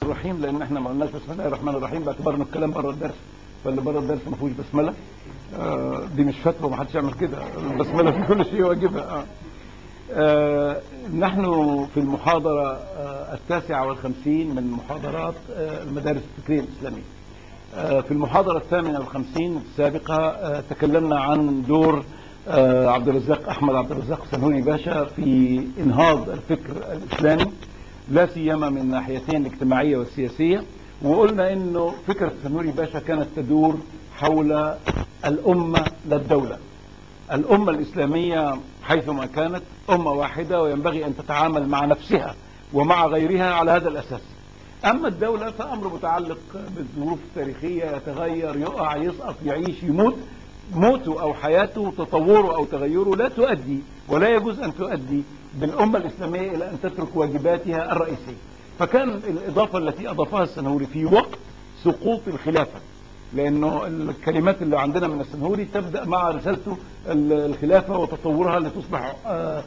الرحيم لان احنا ما قلناش بسم الله الرحمن الرحيم باعتبار ان الكلام بره الدرس فاللي بره الدرس ما فيهوش بسمله آه دي مش فتوى ما حدش يعمل كده البسمله في كل شيء واجبها آه. آه نحن في المحاضرة آه التاسعة والخمسين من محاضرات آه المدارس الفكرية الإسلامية آه في المحاضرة الثامنة والخمسين السابقة آه تكلمنا عن دور آه عبد الرزاق أحمد عبد الرزاق سنهوري باشا في إنهاض الفكر الإسلامي لا سيما من ناحيتين الاجتماعية والسياسية وقلنا انه فكرة سنوري باشا كانت تدور حول الأمة لا الدولة الأمة الإسلامية حيثما كانت أمة واحدة وينبغي أن تتعامل مع نفسها ومع غيرها على هذا الأساس أما الدولة فأمر متعلق بالظروف التاريخية يتغير يقع يسقط يعيش يموت موته أو حياته تطوره أو تغيره لا تؤدي ولا يجوز أن تؤدي بالأمة الإسلامية إلى أن تترك واجباتها الرئيسية فكان الإضافة التي أضافها السنهوري في وقت سقوط الخلافة لأنه الكلمات اللي عندنا من السنهوري تبدأ مع رسالته الخلافة وتطورها لتصبح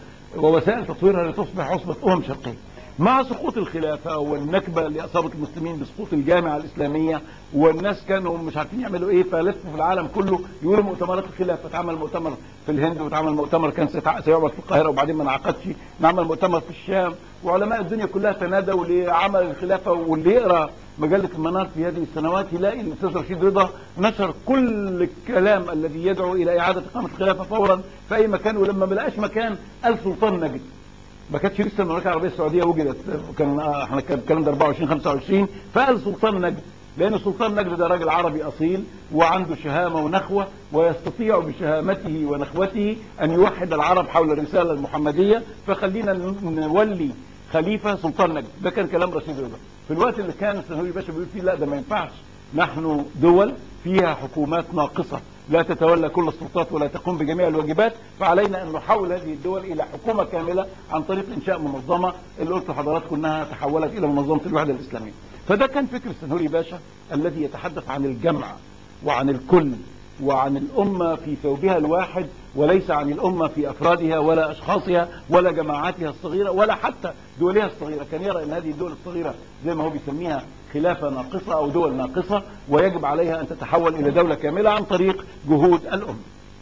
ووسائل تطويرها لتصبح عصبة أمم شرقية مع سقوط الخلافة والنكبة اللي أصابت المسلمين بسقوط الجامعة الإسلامية والناس كانوا مش عارفين يعملوا إيه فلفوا في العالم كله يقولوا مؤتمرات الخلافة اتعمل مؤتمر في الهند واتعمل مؤتمر كان سيعمل في القاهرة وبعدين ما انعقدش نعمل مؤتمر في الشام وعلماء الدنيا كلها تنادوا لعمل الخلافة واللي يقرأ مجلة المنار في هذه السنوات يلاقي الأستاذ رشيد رضا نشر كل الكلام الذي يدعو إلى إعادة إقامة الخلافة فورا في أي مكان ولما ما لقاش مكان قال سلطان نجد ما كانتش لسه المملكه العربيه السعوديه وجدت كان احنا كان الكلام ده 24 25 فقال سلطان نجد لان سلطان نجد ده راجل عربي اصيل وعنده شهامه ونخوه ويستطيع بشهامته ونخوته ان يوحد العرب حول الرساله المحمديه فخلينا نولي خليفه سلطان نجد ده كان كلام رشيد رضا في الوقت اللي كان السنهوري باشا بيقول فيه لا ده ما ينفعش نحن دول فيها حكومات ناقصه لا تتولى كل السلطات ولا تقوم بجميع الواجبات فعلينا ان نحول هذه الدول الى حكومه كامله عن طريق انشاء منظمه اللي قلت لحضراتكم انها تحولت الى منظمه الوحده الاسلاميه. فده كان فكر السنهوري باشا الذي يتحدث عن الجمع وعن الكل وعن الامه في ثوبها الواحد وليس عن الامه في افرادها ولا اشخاصها ولا جماعاتها الصغيره ولا حتى دولها الصغيره، كان يرى ان هذه الدول الصغيره زي ما هو بيسميها خلافة ناقصة أو دول ناقصة ويجب عليها أن تتحول إلى دولة كاملة عن طريق جهود الأمة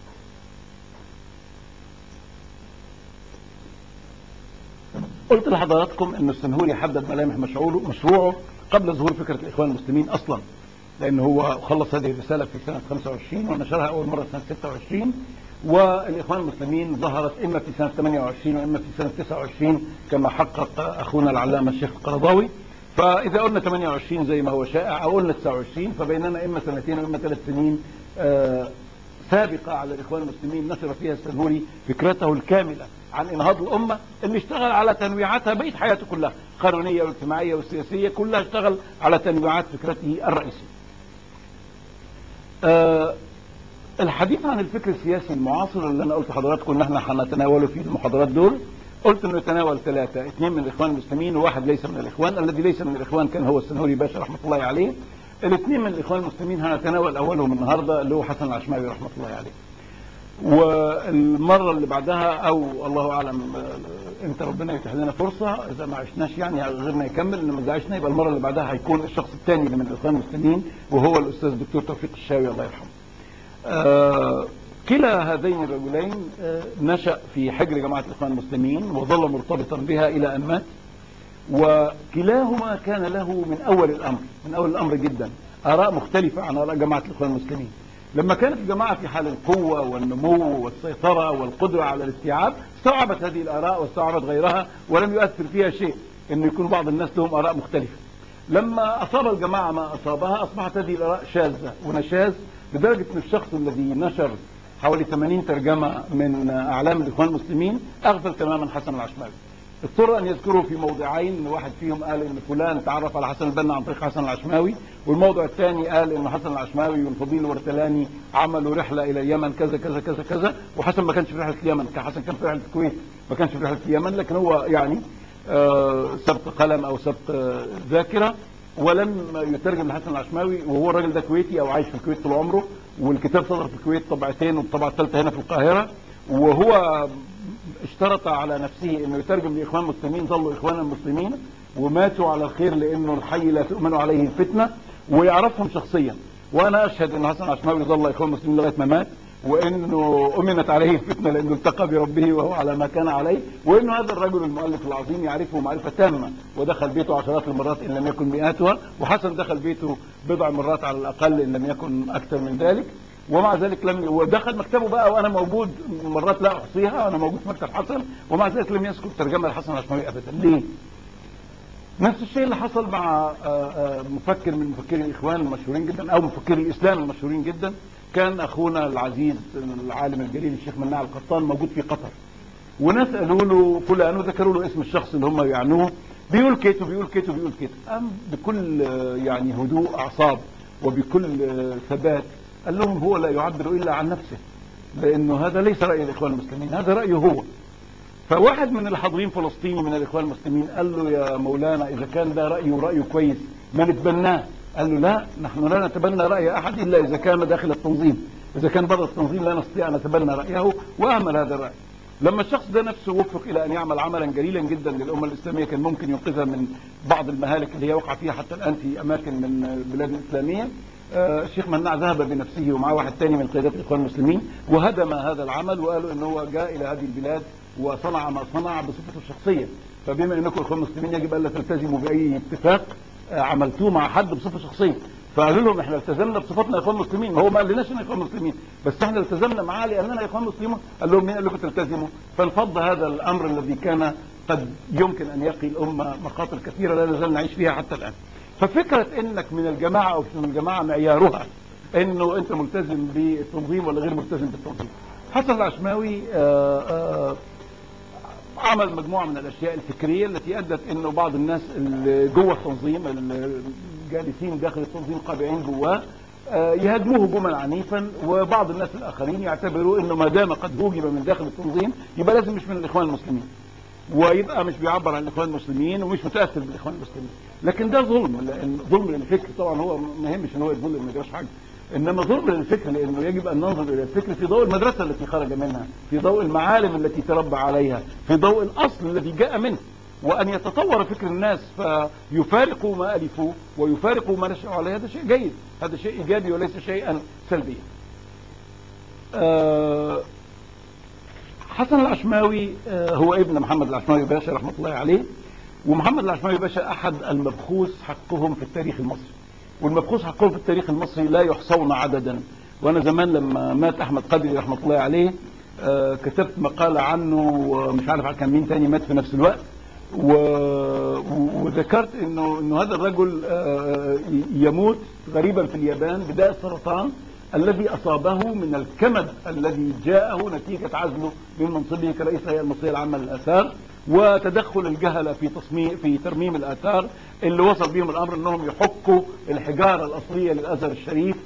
قلت لحضراتكم أن السنهوري حدد ملامح مشروعه, مشروعه قبل ظهور فكرة الإخوان المسلمين أصلا لأنه هو خلص هذه الرسالة في سنة 25 ونشرها أول مرة سنة 26 والإخوان المسلمين ظهرت إما في سنة 28 وإما في سنة 29 كما حقق أخونا العلامة الشيخ القرضاوي فإذا قلنا 28 زي ما هو شائع أو قلنا 29 فبيننا إما سنتين أو إما ثلاث سنين آه سابقة على الإخوان المسلمين نشر فيها السنهوري فكرته الكاملة عن إنهاض الأمة اللي اشتغل على تنويعاتها بقية حياته كلها قانونية واجتماعية والسياسية كلها اشتغل على تنويعات فكرته الرئيسية آه الحديث عن الفكر السياسي المعاصر اللي أنا قلت لحضراتكم إن احنا هنتناوله في المحاضرات دول قلت انه يتناول ثلاثة اثنين من الاخوان المسلمين وواحد ليس من الاخوان الذي ليس من الاخوان كان هو السنهوري باشا رحمة الله عليه الاثنين من الاخوان المسلمين هنتناول اولهم النهاردة اللي هو حسن العشماوي رحمة الله عليه والمرة اللي بعدها او الله اعلم امتى ربنا يتيح لنا فرصة اذا ما عشناش يعني غيرنا يكمل انما اذا عشنا يبقى المرة اللي بعدها هيكون الشخص الثاني اللي من الاخوان المسلمين وهو الاستاذ الدكتور توفيق الشاوي الله يرحمه آه كلا هذين الرجلين نشأ في حجر جماعة الإخوان المسلمين وظل مرتبطا بها إلى أن مات وكلاهما كان له من أول الأمر من أول الأمر جدا آراء مختلفة عن آراء جماعة الإخوان المسلمين لما كانت الجماعة في حال القوة والنمو والسيطرة والقدرة على الاستيعاب استوعبت هذه الآراء واستوعبت غيرها ولم يؤثر فيها شيء أن يكون بعض الناس لهم آراء مختلفة لما أصاب الجماعة ما أصابها أصبحت هذه الآراء شاذة ونشاذ لدرجة أن الشخص الذي نشر حوالي 80 ترجمة من أعلام الإخوان المسلمين أغفل تماما حسن العشماوي اضطر أن يذكره في موضعين واحد فيهم قال إن فلان تعرف على حسن البنا عن طريق حسن العشماوي والموضوع الثاني قال إن حسن العشماوي والفضيل الورتلاني عملوا رحلة إلى اليمن كذا كذا كذا كذا وحسن ما كانش في رحلة اليمن حسن كان في رحلة الكويت ما كانش في رحلة اليمن لكن هو يعني آه سبق قلم أو سبق آه ذاكرة ولم يترجم لحسن العشماوي وهو الراجل ده كويتي او عايش في الكويت طول عمره والكتاب صدر في الكويت طبعتين والطبعه الثالثه هنا في القاهره وهو اشترط على نفسه انه يترجم لاخوان مسلمين ظلوا اخوانا مسلمين وماتوا على الخير لانه الحي لا تؤمن عليه الفتنه ويعرفهم شخصيا وانا اشهد ان حسن عشماوي رضي الله اخوان المسلمين لغايه ما مات وانه امنت عليه الفتنه لانه التقى بربه وهو على ما كان عليه وانه هذا الرجل المؤلف العظيم يعرفه معرفه تامه ودخل بيته عشرات المرات ان لم يكن مئاتها وحسن دخل بيته بضع مرات على الاقل ان لم يكن اكثر من ذلك ومع ذلك لم ودخل مكتبه بقى وانا موجود مرات لا احصيها وانا موجود في مكتب حسن ومع ذلك لم يذكر ترجمه لحسن العشماوي ابدا ليه؟ نفس الشيء اللي حصل مع آه، آه، مفكر من مفكري الاخوان المشهورين جدا او مفكري الاسلام المشهورين جدا كان اخونا العزيز العالم الجليل الشيخ مناع القطان موجود في قطر وناس قالوا له فلان وذكروا له اسم الشخص اللي هم يعنوه بيقول كيتو بيقول كيتو بيقول كيتو قام بكل آه، يعني هدوء اعصاب وبكل آه، ثبات قال لهم هو لا يعبر الا عن نفسه لانه هذا ليس راي الاخوان المسلمين هذا رايه هو فواحد من الحاضرين فلسطيني من الاخوان المسلمين قال له يا مولانا اذا كان ده رايه ورايه كويس ما نتبناه قال له لا نحن لا نتبنى راي احد الا اذا كان داخل التنظيم اذا كان بره التنظيم لا نستطيع ان نتبنى رايه واهمل هذا الراي لما الشخص ده نفسه وفق الى ان يعمل عملا جليلا جدا للامه الاسلاميه كان ممكن ينقذها من بعض المهالك اللي هي وقع فيها حتى الان في اماكن من البلاد الاسلاميه آه، الشيخ مناع ذهب بنفسه ومعه واحد تاني من قيادات الاخوان المسلمين وهدم هذا العمل وقالوا ان هو جاء الى هذه البلاد وصنع ما صنع بصفته الشخصيه فبما انكم اخوان مسلمين يجب الا تلتزموا باي اتفاق آه، عملتوه مع حد بصفه شخصيه فقالوا لهم احنا التزمنا بصفتنا اخوان مسلمين هو ما قالناش ان اخوان مسلمين بس احنا التزمنا معاه لاننا اخوان مسلمون قال لهم مين قال لكم تلتزموا فانفض هذا الامر الذي كان قد يمكن ان يقي الامه مخاطر كثيره لا نزال نعيش فيها حتى الان ففكره انك من الجماعه او من الجماعه معيارها انه انت ملتزم بالتنظيم ولا غير ملتزم بالتنظيم حسن العشماوي آآ آآ عمل مجموعه من الاشياء الفكريه التي ادت انه بعض الناس اللي جوه التنظيم الجالسين داخل التنظيم قابعين جواه آه، يهاجموه هجوما عنيفا وبعض الناس الاخرين يعتبروا انه ما دام قد هوجم من داخل التنظيم يبقى لازم مش من الاخوان المسلمين ويبقى مش بيعبر عن الاخوان المسلمين ومش متاثر بالاخوان المسلمين لكن ده ظلم لان ظلم للفكر طبعا هو ما يهمش ان هو يظلم ما يجراش حاجه انما ظلم للفكر لانه يجب ان ننظر الى الفكر في ضوء المدرسه التي خرج منها في ضوء المعالم التي تربى عليها في ضوء الاصل الذي جاء منه وان يتطور فكر الناس فيفارقوا ما الفوه ويفارقوا ما نشأوا عليه هذا شيء جيد هذا شيء ايجابي وليس شيئا سلبيا آه، حسن العشماوي آه، هو ابن محمد العشماوي باشا رحمه الله عليه ومحمد العشماوي باشا احد المبخوس حقهم في التاريخ المصري والمبخوس حقهم في التاريخ المصري لا يحصون عددا وانا زمان لما مات احمد قدري رحمه الله عليه آه، كتبت مقاله عنه ومش عارف كان مين تاني مات في نفس الوقت و... و- وذكرت انه انه هذا الرجل آه، يموت غريبا في اليابان بداء السرطان الذي اصابه من الكمد الذي جاءه نتيجه عزله من منصبه كرئيس الهيئه المصريه العامه للاثار وتدخل الجهله في تصميم في ترميم الاثار اللي وصل بهم الامر انهم يحكوا الحجاره الاصليه للازهر الشريف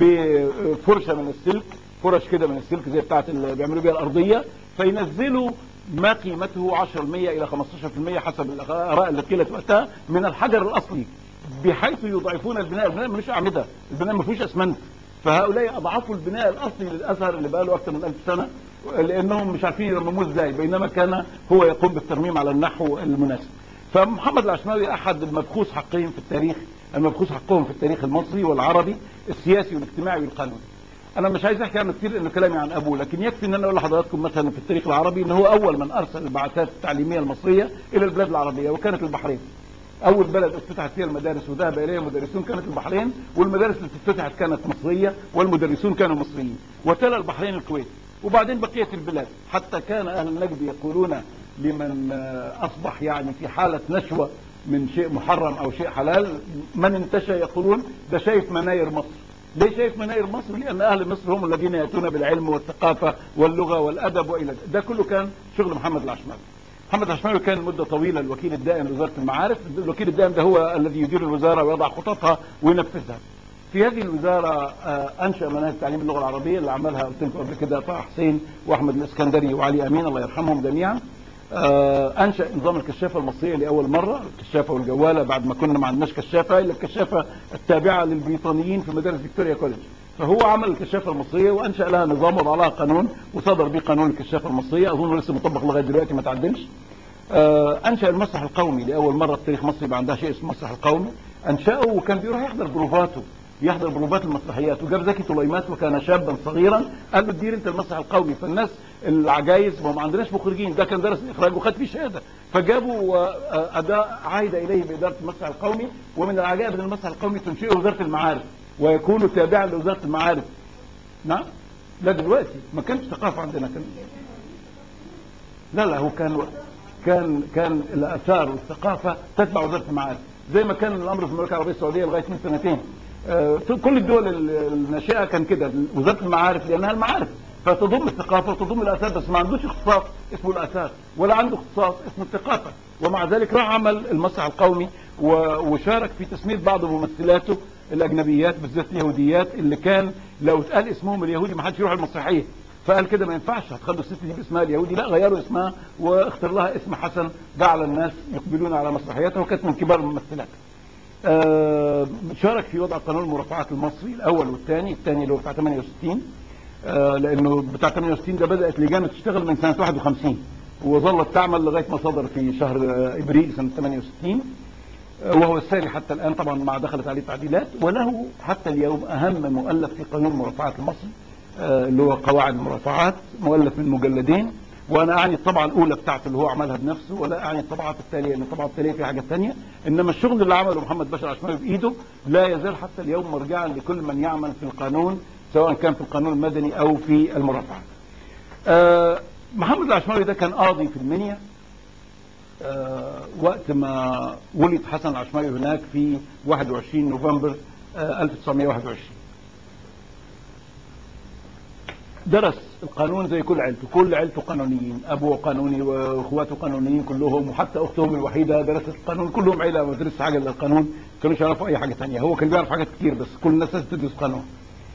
بفرشه من السلك فرش كده من السلك زي بتاعه اللي بيعملوا بيها الارضيه فينزلوا ما قيمته 10% الى 15% حسب الاراء اللي قيلت وقتها من الحجر الاصلي بحيث يضعفون البناء البناء ملوش اعمده البناء ما فيهوش اسمنت فهؤلاء اضعفوا البناء الاصلي للازهر اللي بقى له اكثر من 1000 سنه لانهم مش عارفين يرمموه ازاي بينما كان هو يقوم بالترميم على النحو المناسب فمحمد العشماوي احد المبخوس حقهم في التاريخ المبخوس حقهم في التاريخ المصري والعربي السياسي والاجتماعي والقانوني انا مش عايز احكي عنه كتير لانه كلامي عن ابوه لكن يكفي ان انا اقول لحضراتكم مثلا في التاريخ العربي ان هو اول من ارسل البعثات التعليميه المصريه الى البلاد العربيه وكانت البحرين اول بلد افتتحت فيها المدارس وذهب اليها المدرسون كانت البحرين والمدارس التي افتتحت كانت مصريه والمدرسون كانوا مصريين وتلا البحرين الكويت وبعدين بقيه البلاد حتى كان اهل النجد يقولون لمن آه، اصبح يعني في حاله نشوه من شيء محرم او شيء حلال من انتشى يقولون ده شايف مناير مصر ليه شايف مناير مصر؟ لأن أهل مصر هم الذين يأتون بالعلم والثقافة واللغة والأدب وإلى ذلك. ده كله كان شغل محمد العشماوي. محمد العشماوي كان مدة طويلة الوكيل الدائم لوزارة المعارف، الوكيل الدائم ده هو الذي يدير الوزارة ويضع خططها وينفذها. في هذه الوزارة آه، أنشأ مناهج تعليم اللغة العربية اللي عملها قلت لكم قبل كده طه حسين وأحمد الإسكندري وعلي أمين الله يرحمهم جميعا. آه، انشا نظام الكشافه المصريه لاول مره الكشافه والجواله بعد ما كنا ما عندناش كشافه الا الكشافه التابعه للبريطانيين في مدارس فيكتوريا كوليدج فهو عمل الكشافه المصريه وانشا لها نظام وضع لها قانون وصدر به قانون الكشافه المصريه اظن لسه مطبق لغايه دلوقتي ما تعدلش آه، انشا المسرح القومي لاول مره في تاريخ مصر يبقى عندها شيء اسمه المسرح القومي انشاه وكان بيروح يحضر بروفاته يحضر بروفات المسرحيات وجاب زكي طليمات وكان شابا صغيرا قال له ادير انت المسرح القومي فالناس العجايز ما عندناش مخرجين ده كان درس الاخراج وخد فيه شهاده فجابوا آه، اداء عايد اليه باداره المسرح القومي ومن العجائب ان المسرح القومي تنشئه وزاره المعارف ويكون تابعا لوزاره المعارف نعم لا دلوقتي ما كانش ثقافه عندنا كان لا لا هو كان كان كان الاثار والثقافه تتبع وزاره المعارف زي ما كان الامر في المملكه العربيه السعوديه لغايه من سنتين آه، في كل الدول ال- الناشئه كان كده وزاره المعارف لانها المعارف فتضم الثقافه وتضم الاثار بس ما عندوش اختصاص اسمه الاثار ولا عنده اختصاص اسمه الثقافه ومع ذلك راح عمل المسرح القومي و- وشارك في تسميه بعض ممثلاته الاجنبيات بالذات اليهوديات اللي كان لو اتقال اسمهم اليهودي ما حدش يروح المسرحيه فقال كده ما ينفعش هتخلوا الست دي باسمها اليهودي لا غيروا اسمها واختار لها اسم حسن جعل الناس يقبلون على مسرحياتها وكانت من كبار الممثلات آه، شارك في وضع قانون المرافعات المصري الاول والثاني الثاني اللي هو بتاع 68 آه، لانه بتاع 68 ده بدات لجانه تشتغل من سنه 51 وظلت تعمل لغايه ما صدر في شهر آه، ابريل سنه 68 آه، وهو الساري حتى الان طبعا ما دخلت عليه تعديلات وله حتى اليوم اهم مؤلف في قانون المرافعات المصري آه، اللي هو قواعد المرافعات مؤلف من مجلدين وانا اعني الطبعه الاولى بتاعته اللي هو عملها بنفسه ولا اعني الطبعات التاليه لان الطبعه التاليه في حاجه ثانيه انما الشغل اللي عمله محمد باشا العشماوي بايده لا يزال حتى اليوم مرجعا لكل من يعمل في القانون سواء كان في القانون المدني او في المرافعات. آه، محمد العشماوي ده كان قاضي في المنيا آه، وقت ما ولد حسن العشماوي هناك في 21 نوفمبر آه، 1921 درس القانون زي كل عيلته كل عيلته قانونيين ابوه قانوني واخواته قانونيين كلهم وحتى اختهم الوحيده درست القانون كلهم عيله ما درست حاجه الا القانون كانوا يعرفوا اي حاجه ثانيه هو كان بيعرف حاجات كتير بس كل الناس لازم تدرس قانون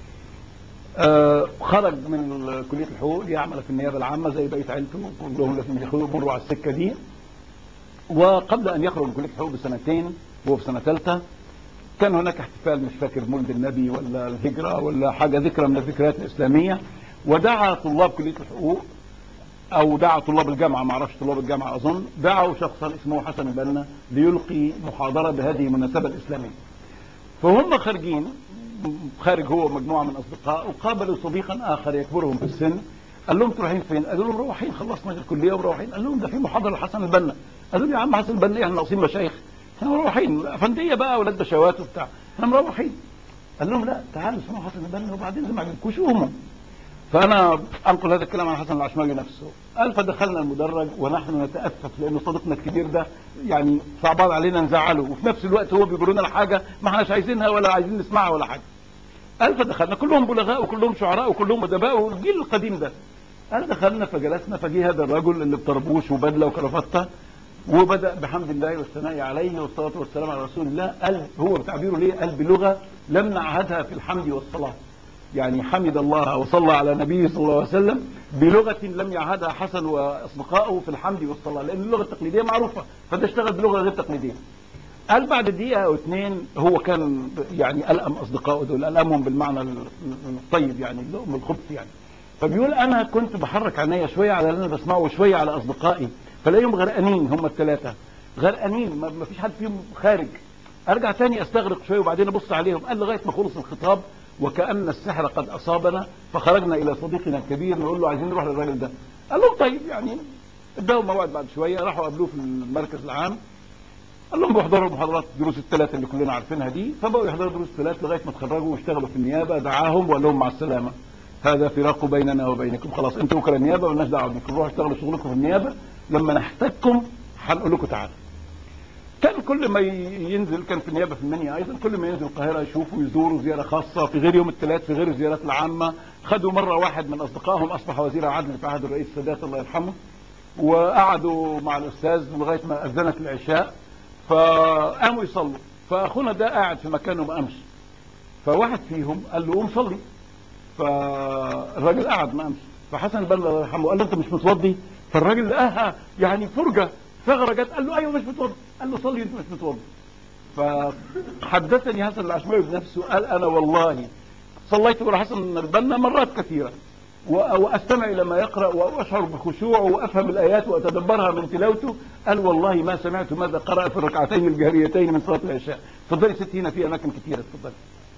آه خرج من كليه الحقوق يعمل في النيابه العامه زي بقيه عيلته كلهم لازم يمروا على السكه دي وقبل ان يخرج من كليه الحقوق بسنتين وهو في سنه ثالثه كان هناك احتفال مش فاكر مولد النبي ولا الهجره ولا حاجه ذكرى من الذكريات الاسلاميه ودعا طلاب كليه الحقوق او دعا طلاب الجامعه ما اعرفش طلاب الجامعه اظن دعوا شخصا اسمه حسن البنا ليلقي محاضره بهذه المناسبه الاسلاميه فهم خارجين خارج هو ومجموعه من اصدقاء وقابلوا صديقا اخر يكبرهم في السن قال لهم انتوا رايحين فين؟ قالوا لهم مروحين خلصنا الكليه ومروحين قال لهم ده في محاضره لحسن البنا قالوا لي يا عم حسن البنا احنا ناقصين مشايخ احنا مروحين افنديه بقى اولاد بشوات وبتاع احنا مروحين قال لهم لا تعالوا اسمعوا حسن البنا وبعدين زي ما عجبكوش قوموا فانا انقل هذا الكلام عن حسن العشماوي نفسه قال فدخلنا المدرج ونحن نتاسف لان صديقنا الكبير ده يعني صعبان علينا نزعله وفي نفس الوقت هو بيقول لنا حاجه ما احناش عايزينها ولا عايزين نسمعها ولا حاجه قال فدخلنا كلهم بلغاء وكلهم شعراء وكلهم ادباء والجيل القديم ده قال دخلنا فجلسنا فجه هذا الرجل اللي بطربوش وبدله وكرافته وبدا بحمد الله والثناء عليه والصلاه والسلام على رسول الله قال هو بتعبيره ليه قال بلغه لم نعهدها في الحمد والصلاه يعني حمد الله وصلى على نبيه صلى الله عليه وسلم بلغة لم يعهدها حسن وأصدقائه في الحمد والصلاة لأن اللغة التقليدية معروفة فده اشتغل بلغة غير تقليدية قال بعد دقيقة أو اثنين هو كان يعني ألأم أصدقائه دول ألأمهم بالمعنى الطيب يعني اللؤم الخبث يعني فبيقول أنا كنت بحرك عينيا شوية على اللي أنا بسمعه وشوية على أصدقائي فلاقيهم غرقانين هم الثلاثة غرقانين ما ما فيش حد فيهم خارج ارجع تاني استغرق شويه وبعدين ابص عليهم قال لغايه ما خلص الخطاب وكان السحر قد اصابنا فخرجنا الى صديقنا الكبير نقول له عايزين نروح للراجل ده قال لهم طيب يعني اداهم موعد بعد شويه راحوا قابلوه في المركز العام قال لهم بيحضروا المحاضرات الدروس الثلاثه اللي كلنا عارفينها دي فبقوا يحضروا دروس ثلاث لغايه ما اتخرجوا واشتغلوا في النيابه دعاهم وقال لهم مع السلامه هذا فراق بيننا وبينكم خلاص انتوا وكلاء النيابه مالناش دعوه بيكم روحوا اشتغلوا شغلكم في النيابه لما نحتاجكم هنقول لكم تعالوا كان كل ما ينزل كان في النيابه في المنيا ايضا كل ما ينزل القاهره يشوفوا يزوروا زياره خاصه في غير يوم الثلاث في غير الزيارات العامه خدوا مره واحد من اصدقائهم اصبح وزير عدل في عهد الرئيس السادات الله يرحمه وقعدوا مع الاستاذ لغايه ما اذنت العشاء فقاموا يصلوا فاخونا ده قاعد في مكانه ما قامش فواحد فيهم قال له قوم صلي فالراجل قعد ما قامش فحسن البنا الله يرحمه قال له انت مش متوضي فالراجل لقاها يعني فرجه ثغره جت قال له ايوه مش متوضي قال له صلي انت مش متوضي فحدثني حسن العشماوي بنفسه قال انا والله صليت ورا حسن البنا مرات كثيره و- واستمع الى ما يقرا واشعر بخشوع وافهم الايات واتدبرها من تلاوته قال والله ما سمعت ماذا قرا في الركعتين الجهريتين من صلاه العشاء اتفضلي ستي هنا في اماكن كثيره اتفضلي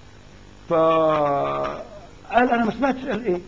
فقال انا ما سمعتش قال ايه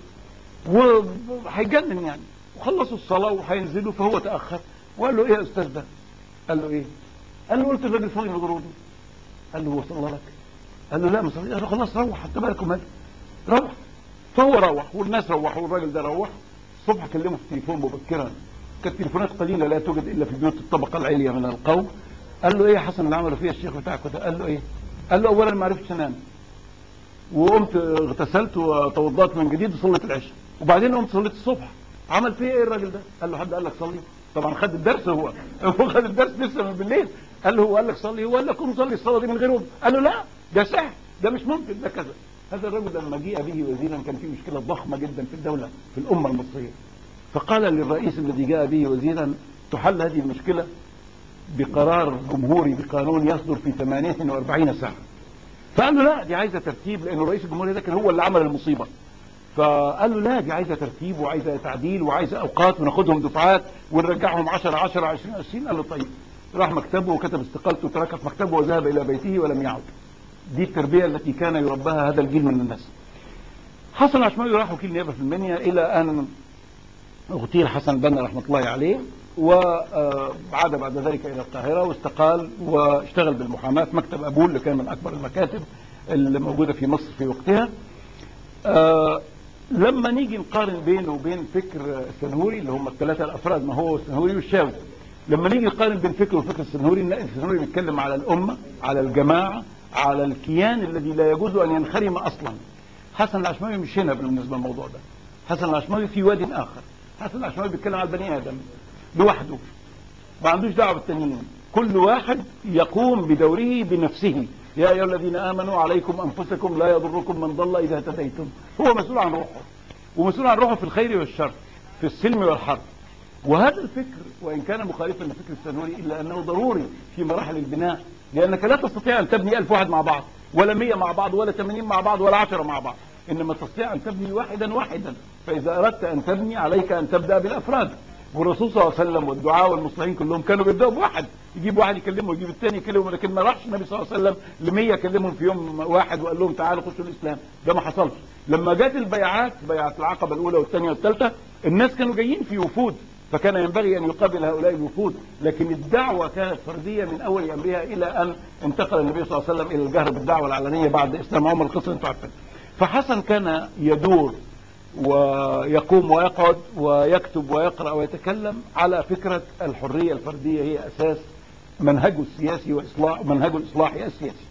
وهيجنن يعني وخلصوا الصلاه وهينزلوا فهو تاخر وقال له ايه يا استاذ ده قال له ايه قال له قلت الراجل فاضي ضروري قال له هو صلى لك قال له لا ما صلي قال له خلاص روح حتى بالك ومالك روح فهو روح والناس روحوا والراجل ده روح الصبح كلمه في التليفون مبكرا كانت تليفونات قليله لا توجد الا في بيوت الطبقه العليا من القوم قال له ايه يا حسن اللي عمله فيها الشيخ بتاعك ده قال له ايه قال له اولا ما عرفتش انام وقمت اغتسلت وتوضأت من جديد وصليت العشاء وبعدين قمت صليت الصبح عمل فيه ايه الراجل ده قال له حد قال لك صلي طبعا خد الدرس هو هو خد الدرس لسه من بالليل قال له هو قال لك صلي هو قال لك قوم صلي الصلاه دي من غير وضوء قال له لا ده سحر ده مش ممكن ده كذا هذا الرجل لما جيء به وزيرا كان في مشكله ضخمه جدا في الدوله في الامه المصريه فقال للرئيس الذي جاء به وزيرا تحل هذه المشكله بقرار جمهوري بقانون يصدر في 48 ساعه فقال له لا دي عايزه ترتيب لانه رئيس الجمهوريه ده كان هو اللي عمل المصيبه فقال له لا دي عايزه ترتيب وعايزه تعديل وعايزه اوقات وناخدهم دفعات ونرجعهم 10 10 20 20 قال له طيب راح مكتبه وكتب استقالته وترك في مكتبه وذهب الى بيته ولم يعد دي التربيه التي كان يرباها هذا الجيل من الناس حسن العشماوي راح وكيل نيابه في المنيا الى ان اغتيل حسن بنا رحمه الله عليه وعاد بعد ذلك الى القاهره واستقال واشتغل بالمحاماه في مكتب ابول اللي كان من اكبر المكاتب اللي موجوده في مصر في وقتها آه لما نيجي نقارن بينه وبين فكر السنهوري اللي هم الثلاثه الافراد ما هو السنهوري والشاوي لما نيجي نقارن بين فكره وفكر السنهوري نلاقي السنهوري بيتكلم على الامه على الجماعه على الكيان الذي لا يجوز ان ينخرم اصلا حسن العشماوي مش هنا بالنسبه للموضوع ده حسن العشماوي في واد اخر حسن العشماوي بيتكلم على البني ادم لوحده ما عندوش دعوه بالتانيين كل واحد يقوم بدوره بنفسه يا ايها الذين امنوا عليكم انفسكم لا يضركم من ضل اذا اهتديتم هو مسؤول عن روحه ومسؤول عن روحه في الخير والشر في السلم والحرب وهذا الفكر وان كان مخالفا لفكر السنوري الا انه ضروري في مراحل البناء لانك لا تستطيع ان تبني ألف واحد مع بعض ولا 100 مع بعض ولا 80 مع بعض ولا 10 مع بعض انما تستطيع ان تبني واحدا واحدا فاذا اردت ان تبني عليك ان تبدا بالافراد والرسول صلى الله عليه وسلم والدعاء والمصلحين كلهم كانوا بيبداوا بواحد يجيب واحد يكلمه ويجيب الثاني يكلمه لكن ما راحش النبي صلى الله عليه وسلم ل 100 يكلمهم في يوم واحد وقال لهم تعالوا خشوا الاسلام ده ما حصلش لما جت البيعات بيعه العقبه الاولى والثانيه والثالثه الناس كانوا جايين في وفود فكان ينبغي ان يقابل هؤلاء الوفود لكن الدعوه كانت فرديه من اول امرها الى ان انتقل النبي صلى الله عليه وسلم الى الجهر بالدعوه العلنيه بعد اسلام عمر القصه انتم عارفين فحسن كان يدور ويقوم ويقعد ويكتب ويقرا ويتكلم على فكره الحريه الفرديه هي اساس منهجه السياسي واصلاح منهجه الاصلاحي السياسي.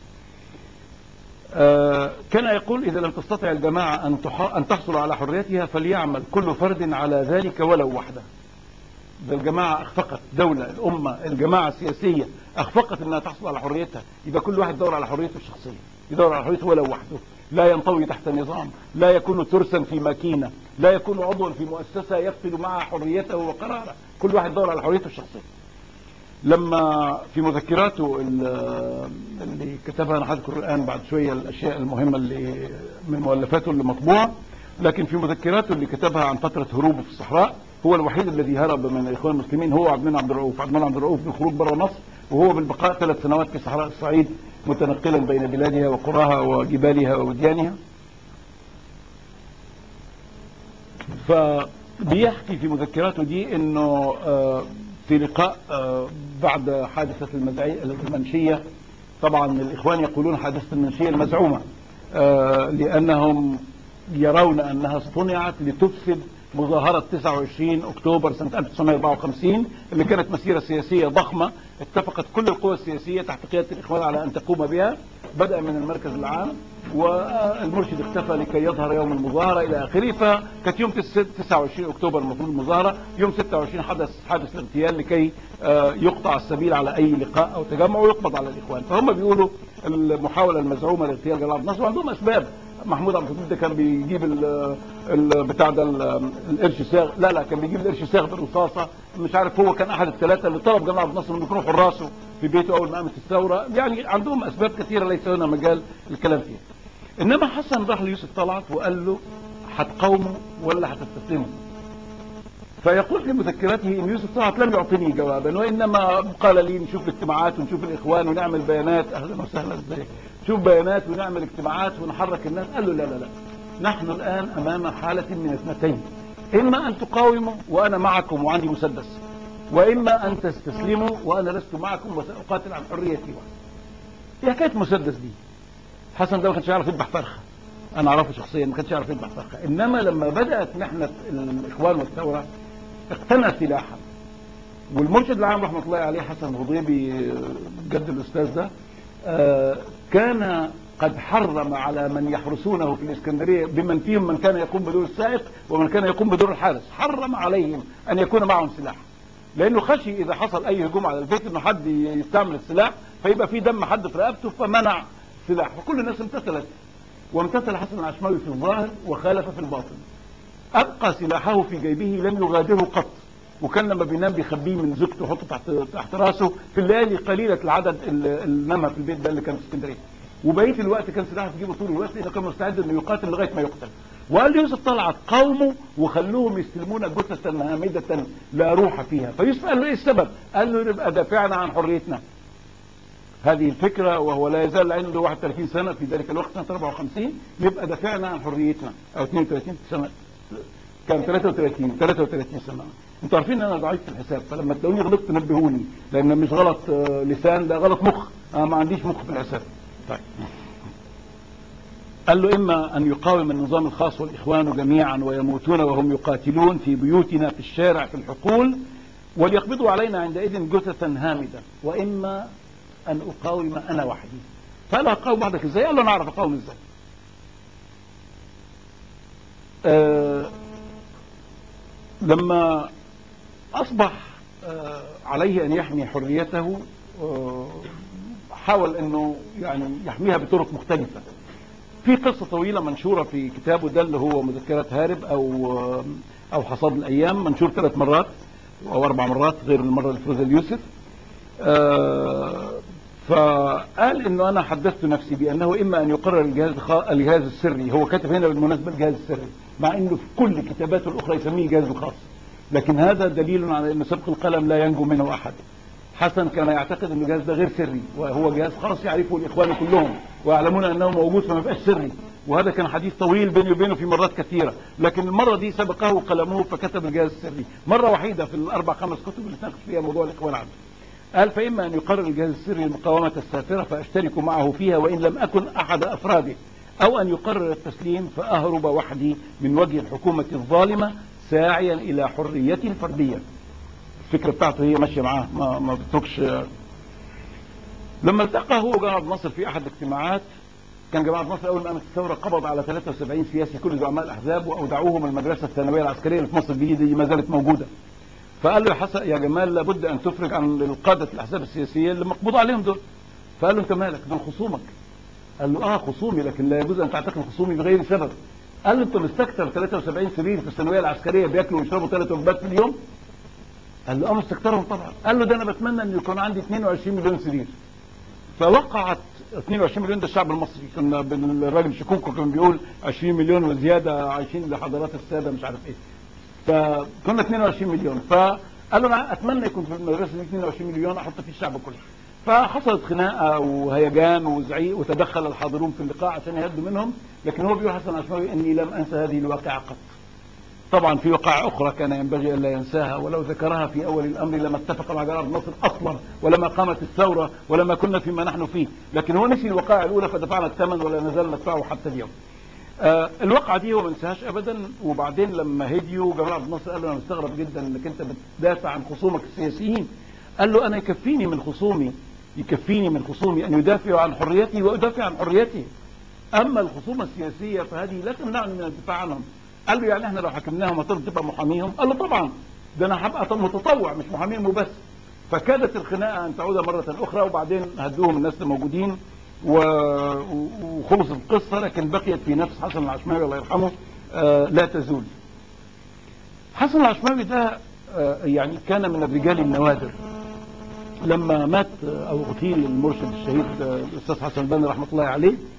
آه كان يقول اذا لم تستطع الجماعه ان ان تحصل على حريتها فليعمل كل فرد على ذلك ولو وحده. ده الجماعه اخفقت دوله الامه الجماعه السياسيه اخفقت انها تحصل على حريتها يبقى كل واحد يدور على حريته الشخصيه يدور على حريته ولو وحده لا ينطوي تحت نظام لا يكون ترسا في ماكينة لا يكون عضوا في مؤسسة يفقد معها حريته وقراره كل واحد يدور على حريته الشخصية لما في مذكراته اللي كتبها انا هذكر الان بعد شويه الاشياء المهمه اللي من مؤلفاته اللي مطبوعه لكن في مذكراته اللي كتبها عن فتره هروبه في الصحراء هو الوحيد الذي هرب من الاخوان المسلمين هو عبد المنعم عبد الرؤوف عبد المنعم عبد الرؤوف بالخروج بره مصر وهو بالبقاء ثلاث سنوات في صحراء الصعيد متنقلا بين بلادها وقراها وجبالها ووديانها فبيحكي في مذكراته دي انه في لقاء بعد حادثة المنشية طبعا الإخوان يقولون حادثة المنشية المزعومة لأنهم يرون أنها صنعت لتفسد مظاهرة 29 أكتوبر سنة 1954 اللي كانت مسيرة سياسية ضخمة اتفقت كل القوى السياسية تحت قيادة الإخوان على أن تقوم بها بدأ من المركز العام والمرشد اختفى لكي يظهر يوم المظاهرة إلى آخره فكانت يوم 29 أكتوبر المفروض المظاهرة يوم 26 حدث حادث الاغتيال لكي يقطع السبيل على أي لقاء أو تجمع ويقبض على الإخوان فهم بيقولوا المحاولة المزعومة لاغتيال جمال عبد الناصر وعندهم أسباب محمود عبد الفتاح ده كان بيجيب ال ال بتاع ده القرش ساغ لا لا كان بيجيب القرش ساغ بالرصاصه مش عارف هو كان احد الثلاثه اللي طلب جمال عبد الناصر انه يكونوا حراسه في بيته اول ما قامت الثوره يعني عندهم اسباب كثيره ليس هنا مجال الكلام فيها انما حسن راح ليوسف طلعت وقال له هتقاوموا ولا هتستسلموا فيقول في مذكراته ان يوسف طلعت لم يعطني جوابا وانما قال لي نشوف الاجتماعات ونشوف الاخوان ونعمل بيانات اهلا وسهلا ازيك نشوف بيانات ونعمل اجتماعات ونحرك الناس قال له لا لا لا نحن الان امام حاله من اثنتين اما ان تقاوموا وانا معكم وعندي مسدس واما ان تستسلموا وانا لست معكم وساقاتل عن حريتي وحدي ايه حكايه مسدس دي حسن ده ما كانش يعرف يذبح فرخه انا اعرفه شخصيا ما كانش يعرف يذبح فرخه انما لما بدات محنه الاخوان والثوره اقتنى سلاحا والمرشد العام رحمه الله عليه حسن غضيبي جد الاستاذ ده آه، كان قد حرم على من يحرسونه في الاسكندريه بمن فيهم من كان يقوم بدور السائق ومن كان يقوم بدور الحارس حرم عليهم ان يكون معهم سلاح لانه خشي اذا حصل اي هجوم على البيت انه حد يستعمل السلاح فيبقى في دم حد في رقبته فمنع سلاح فكل الناس امتثلت وامتثل حسن العشماوي في الظاهر وخالف في الباطن ابقى سلاحه في جيبه لم يغادره قط وكان لما بينام بيخبيه من زوجته يحطه تحت تحت راسه في الليالي قليله العدد اللي اللي نامها في البيت ده اللي كان في اسكندريه وبقيه الوقت كان سلاحه في جيبه طول الوقت لانه كان مستعد انه يقاتل لغايه ما يقتل وقال ليوسف طلعت قوموا وخلوهم يستلمون جثة هامدة لا روح فيها فيوسف قال له ايه السبب قال له نبقى دافعنا عن حريتنا هذه الفكرة وهو لا يزال عنده 31 سنة في ذلك الوقت سنة 54 يبقى دافعنا عن حريتنا أو 32 سنة كان 33 33 سنة انتوا عارفين ان انا ضعيف في الحساب فلما تلاقوني غلطت نبهوني لان مش غلط آه، لسان ده غلط مخ انا ما عنديش مخ في الحساب طيب قال له إما أن يقاوم النظام الخاص والإخوان جميعا ويموتون وهم يقاتلون في بيوتنا في الشارع في الحقول وليقبضوا علينا عندئذ جثثا هامدة وإما أن أقاوم أنا وحدي فقال له أقاوم بعدك إزاي قال له أنا أعرف أقاوم إزاي آه لما أصبح آه عليه أن يحمي حريته آه حاول أنه يعني يحميها بطرق مختلفة في قصة طويلة منشورة في كتابه ده اللي هو مذكرات هارب أو أو حصاد الأيام منشور ثلاث مرات أو أربع مرات غير المرة اللي فوز اليوسف آه، فقال انه انا حدثت نفسي بانه اما ان يقرر الجهاز الخا- الجهاز السري هو كاتب هنا بالمناسبه الجهاز السري مع انه في كل كتاباته الاخرى يسميه الجهاز الخاص لكن هذا دليل على ان سبق القلم لا ينجو منه احد حسن كان يعتقد ان الجهاز ده غير سري وهو جهاز خاص يعرفه الاخوان كلهم ويعلمون انه موجود فما يبقاش سري وهذا كان حديث طويل بيني وبينه في مرات كثيره لكن المره دي سبقه قلمه فكتب الجهاز السري مره وحيده في الاربع خمس كتب اللي تناقش فيها موضوع الاخوان عنه قال فإما أن يقرر الجهاز السري المقاومة السافرة فأشترك معه فيها وإن لم أكن أحد أفراده أو أن يقرر التسليم فأهرب وحدي من وجه الحكومة الظالمة ساعيا إلى حريتي الفردية الفكرة بتاعته هي ماشية معاه ما, ما بتتركش لما التقى هو وجمال عبد الناصر في أحد الاجتماعات كان جمال عبد الناصر أول ما قامت الثورة قبض على 73 سياسي كل زعماء الأحزاب وأودعوهم المدرسة الثانوية العسكرية اللي في مصر الجديدة دي ما زالت موجودة فقال له يا حسن يا جمال لابد ان تفرج عن القاده الاحزاب السياسيه اللي مقبوض عليهم دول فقال له انت مالك دول خصومك قال له اه خصومي لكن لا يجوز ان تعتقل خصومي بغير سبب قال له انت مستكتر 73 سرير في الثانويه العسكريه بياكلوا ويشربوا ثلاث وجبات في اليوم قال له اه مستكترهم طبعا قال له ده انا بتمنى ان يكون عندي 22 مليون سرير فوقعت 22 مليون ده الشعب المصري كنا بن- الراجل شكوكو كان بيقول 20 مليون وزياده عايشين لحضارات الساده مش عارف ايه فكنا 22 مليون فقال له انا اتمنى يكون في المدرسه دي 22 مليون احط فيه الشعب كله فحصلت خناقه وهيجان وزعيق وتدخل الحاضرون في اللقاء عشان يهدوا منهم لكن هو بيقول حسن عشماوي اني لم انسى هذه الواقعه قط طبعا في وقائع اخرى كان ينبغي الا ينساها ولو ذكرها في اول الامر لما اتفق مع جلال عبد الناصر اصلا ولما قامت الثوره ولما كنا فيما نحن فيه لكن هو نسي الوقائع الاولى فدفعنا الثمن ولا نزال ندفعه حتى اليوم آه الواقعه دي هو ما انساهاش ابدا وبعدين لما هديوا جمال عبد الناصر قال له انا مستغرب جدا انك انت بتدافع عن خصومك السياسيين قال له انا يكفيني من خصومي يكفيني من خصومي ان يدافعوا عن حريتي وادافع عن حريتي اما الخصومه السياسيه فهذه لا تمنعني من الدفاع عنهم قال له يعني احنا لو حكمناهم هتفضل تبقى محاميهم قال له طبعا ده انا هبقى متطوع مش محاميهم وبس فكادت الخناقه ان تعود مره اخرى وبعدين هدوهم الناس الموجودين و... و- وخلصت القصه لكن بقيت في نفس حسن العشماوي الله يرحمه آه لا تزول حسن العشماوي ده آه يعني كان من الرجال النوادر لما مات آه، او اغتيل المرشد الشهيد آه، الاستاذ حسن البنا رحمه الله عليه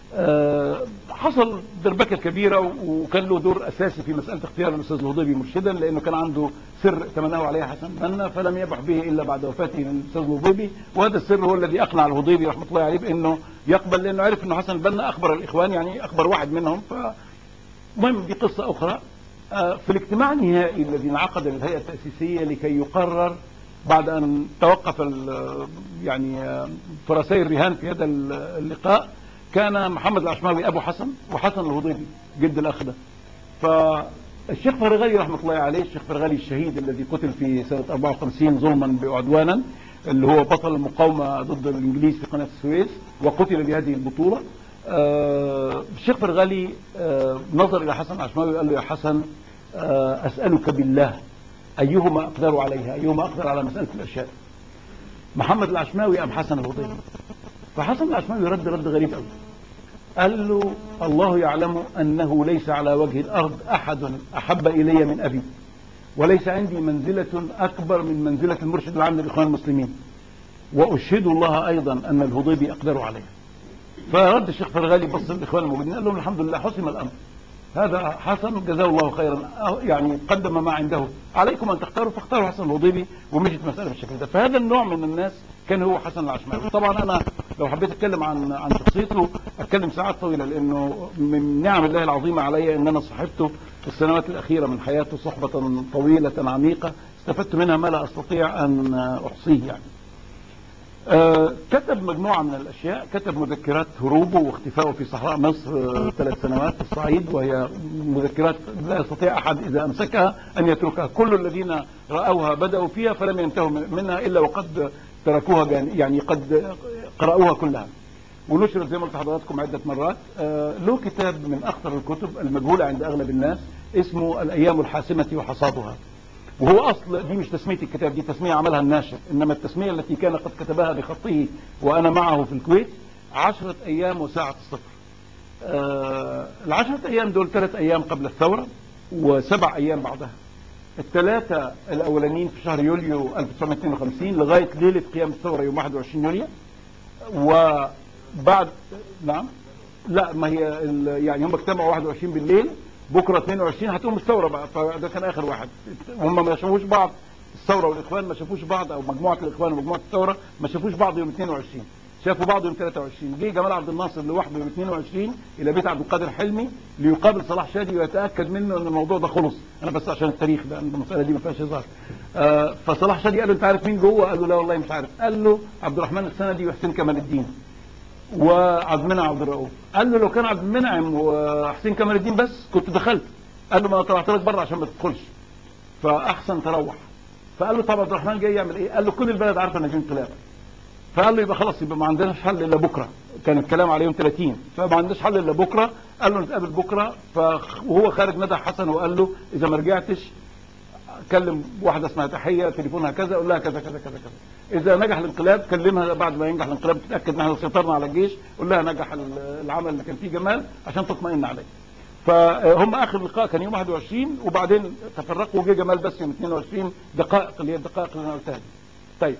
آه، حصل دربكه كبيره و- وكان له دور اساسي في مساله اختيار الاستاذ الهضيبي مرشدا لانه كان عنده سر تمناه عليه حسن بنا فلم يبح به الا بعد وفاته من الاستاذ الهضيبي وهذا السر هو الذي اقنع الهضيبي رحمه الله عليه بانه يقبل لانه عرف انه حسن بنا اخبر الاخوان يعني اخبر واحد منهم ف المهم دي قصة أخرى آه، في الاجتماع النهائي الذي انعقد للهيئة التأسيسية لكي يقرر بعد أن توقف ال- يعني آه، فرسي الرهان في هذا ال- اللقاء كان محمد العشماوي أبو حسن وحسن الهضيبي جد الأخ ده فالشيخ فرغلي رحمة الله عليه الشيخ فرغلي الشهيد الذي قتل في سنة 54 ظلما وعدوانا اللي هو بطل المقاومة ضد الإنجليز في قناة السويس وقتل بهذه البطولة آه، الشيخ فرغلي آه، نظر إلى حسن العشماوي وقال له يا حسن آه، أسألك بالله أيهما أقدر عليها أيهما أقدر على مسألة الإرشاد محمد العشماوي أم حسن الهضيبي فحسن العشماوي رد رد غريب قوي قال له الله يعلم أنه ليس على وجه الأرض أحد أحب إلي من أبي وليس عندي منزلة أكبر من منزلة المرشد العام للإخوان المسلمين وأشهد الله أيضا أن الهضيبي أقدر عليها فرد الشيخ فرغالي بص للاخوان الموجودين قال لهم الحمد لله حسم الامر هذا حسن جزاه الله خيرا أه- يعني قدم ما عنده عليكم ان تختاروا فاختاروا حسن الهضيبي ومشيت المساله بالشكل ده فهذا النوع من الناس كان هو حسن العشماوي طبعا انا لو حبيت اتكلم عن عن شخصيته اتكلم ساعات طويله لانه من نعم الله العظيمه علي ان انا صحبته في السنوات الاخيره من حياته صحبه طويله عميقه استفدت منها ما لا استطيع ان احصيه يعني آه، كتب مجموعة من الأشياء كتب مذكرات هروبه واختفائه في صحراء مصر آه، ثلاث سنوات في الصعيد وهي مذكرات لا يستطيع أحد إذا أمسكها أن يتركها كل الذين رأوها بدأوا فيها فلم ينتهوا منها إلا وقد تركوها جان- يعني قد قرأوها كلها ونشرت زي ما قلت لحضراتكم عدة مرات آه، له كتاب من أخطر الكتب المجهولة عند أغلب الناس اسمه الأيام الحاسمة وحصادها وهو اصل دي مش تسميه الكتاب دي تسميه عملها الناشر انما التسميه التي كان قد كتبها بخطه وانا معه في الكويت عشرة ايام وساعة الصفر آه العشرة ايام دول ثلاث ايام قبل الثورة وسبع ايام بعدها الثلاثة الاولانيين في شهر يوليو 1952 لغاية ليلة قيام الثورة يوم 21 يوليو وبعد نعم لا ما هي ال- يعني هم اجتمعوا 21 بالليل بكره 22 هتقوم الثوره بقى فده كان اخر واحد هم ما شافوش بعض الثوره والاخوان ما شافوش بعض او مجموعه الاخوان ومجموعه الثوره ما شافوش بعض يوم 22 شافوا بعض يوم 23 جه جمال عبد الناصر لوحده يوم 22 الى بيت عبد القادر حلمي ليقابل صلاح شادي ويتاكد منه ان الموضوع ده خلص انا بس عشان التاريخ ده أن المساله دي ما فيهاش هزار آه فصلاح شادي قال له انت عارف مين جوه قال له لا والله مش عارف قال له عبد الرحمن السندي وحسين كمال الدين وعبد المنعم عبد الرؤوف قال له لو كان عبد المنعم وحسين كمال الدين بس كنت دخلت قال له ما انا طلعت لك بره عشان ما تدخلش فاحسن تروح فقال له طب عبد الرحمن جاي يعمل ايه قال له كل البلد عارفه انك انقلاب فقال له يبقى خلاص يبقى ما عندناش حل الا بكره كان الكلام على يوم 30 فما عندناش حل الا بكره قال له نتقابل بكره ف- وهو خارج ندى حسن وقال له اذا ما رجعتش كلم واحده اسمها تحيه تليفونها كذا قول لها كذا كذا كذا كذا اذا نجح الانقلاب كلمها بعد ما ينجح الانقلاب تتاكد ان احنا سيطرنا على الجيش قول لها نجح ال- العمل اللي كان فيه جمال عشان تطمئن عليه فهم اخر لقاء كان يوم 21 وبعدين تفرقوا وجه جمال بس يوم 22 دقائق اللي هي الدقائق اللي انا قلتها دي. طيب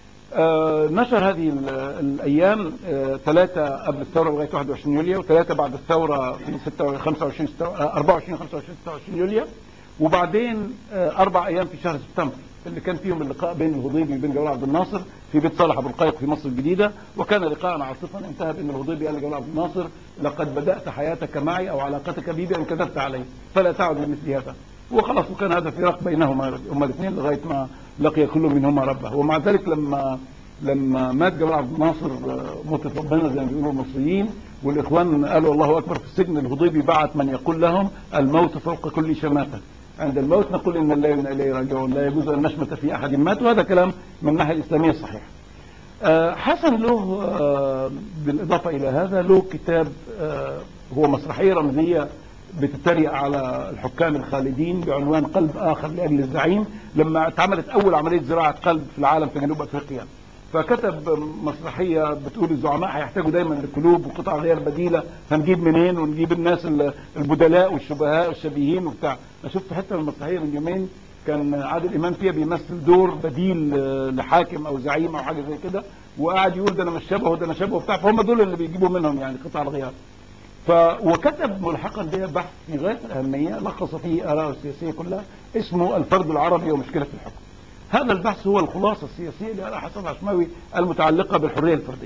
آه، نشر هذه ال- الايام آه، ثلاثه قبل الثوره لغايه 21 يوليو وثلاثه بعد الثوره في 26 25 ستة- آه، 24 25 26 يوليو وبعدين آه، اربع ايام في شهر سبتمبر اللي كان فيهم اللقاء بين الهضيبي وبين جمال عبد الناصر في بيت صالح ابو القيق في مصر الجديده وكان لقاء عاصفا انتهى بان الهضيبي قال لجمال عبد الناصر لقد بدات حياتك معي او علاقتك بي بان كذبت علي فلا تعد لمثل هذا وخلاص وكان هذا فراق بينهما هما الاثنين لغايه ما لقي كل منهما ربه ومع ذلك لما لما مات جمال عبد الناصر آه، موتة ربنا زي ما بيقولوا المصريين والاخوان قالوا الله اكبر في السجن الهضيبي بعت من يقول لهم الموت فوق كل شماته عند الموت نقول ان الله وانا اليه راجعون لا يجوز ان نشمت في احد مات وهذا كلام من الناحيه الاسلاميه صحيح. آه، حسن له آه، بالاضافه الى هذا له كتاب آه، هو مسرحيه رمزيه بتتريق على الحكام الخالدين بعنوان قلب اخر لاجل الزعيم لما اتعملت اول عمليه زراعه قلب في العالم في جنوب افريقيا فكتب مسرحيه بتقول الزعماء هيحتاجوا دايما لقلوب وقطع غير بديله هنجيب منين ونجيب الناس ال- البدلاء والشبهاء والشبيهين وبتاع انا شفت حته من المسرحيه من يومين كان عادل امام فيها بيمثل دور بديل آه، لحاكم او زعيم او حاجه زي كده وقاعد يقول ده انا مش شبهه ده انا شبهه بتاع فهم دول اللي بيجيبوا منهم يعني قطع الغيار ف وكتب ملحقا به بحث في غايه الاهميه لخص فيه اراءه السياسيه كلها اسمه الفرد العربي ومشكله الحكم. هذا البحث هو الخلاصه السياسيه لاراء حسن العشماوي المتعلقه بالحريه الفرديه.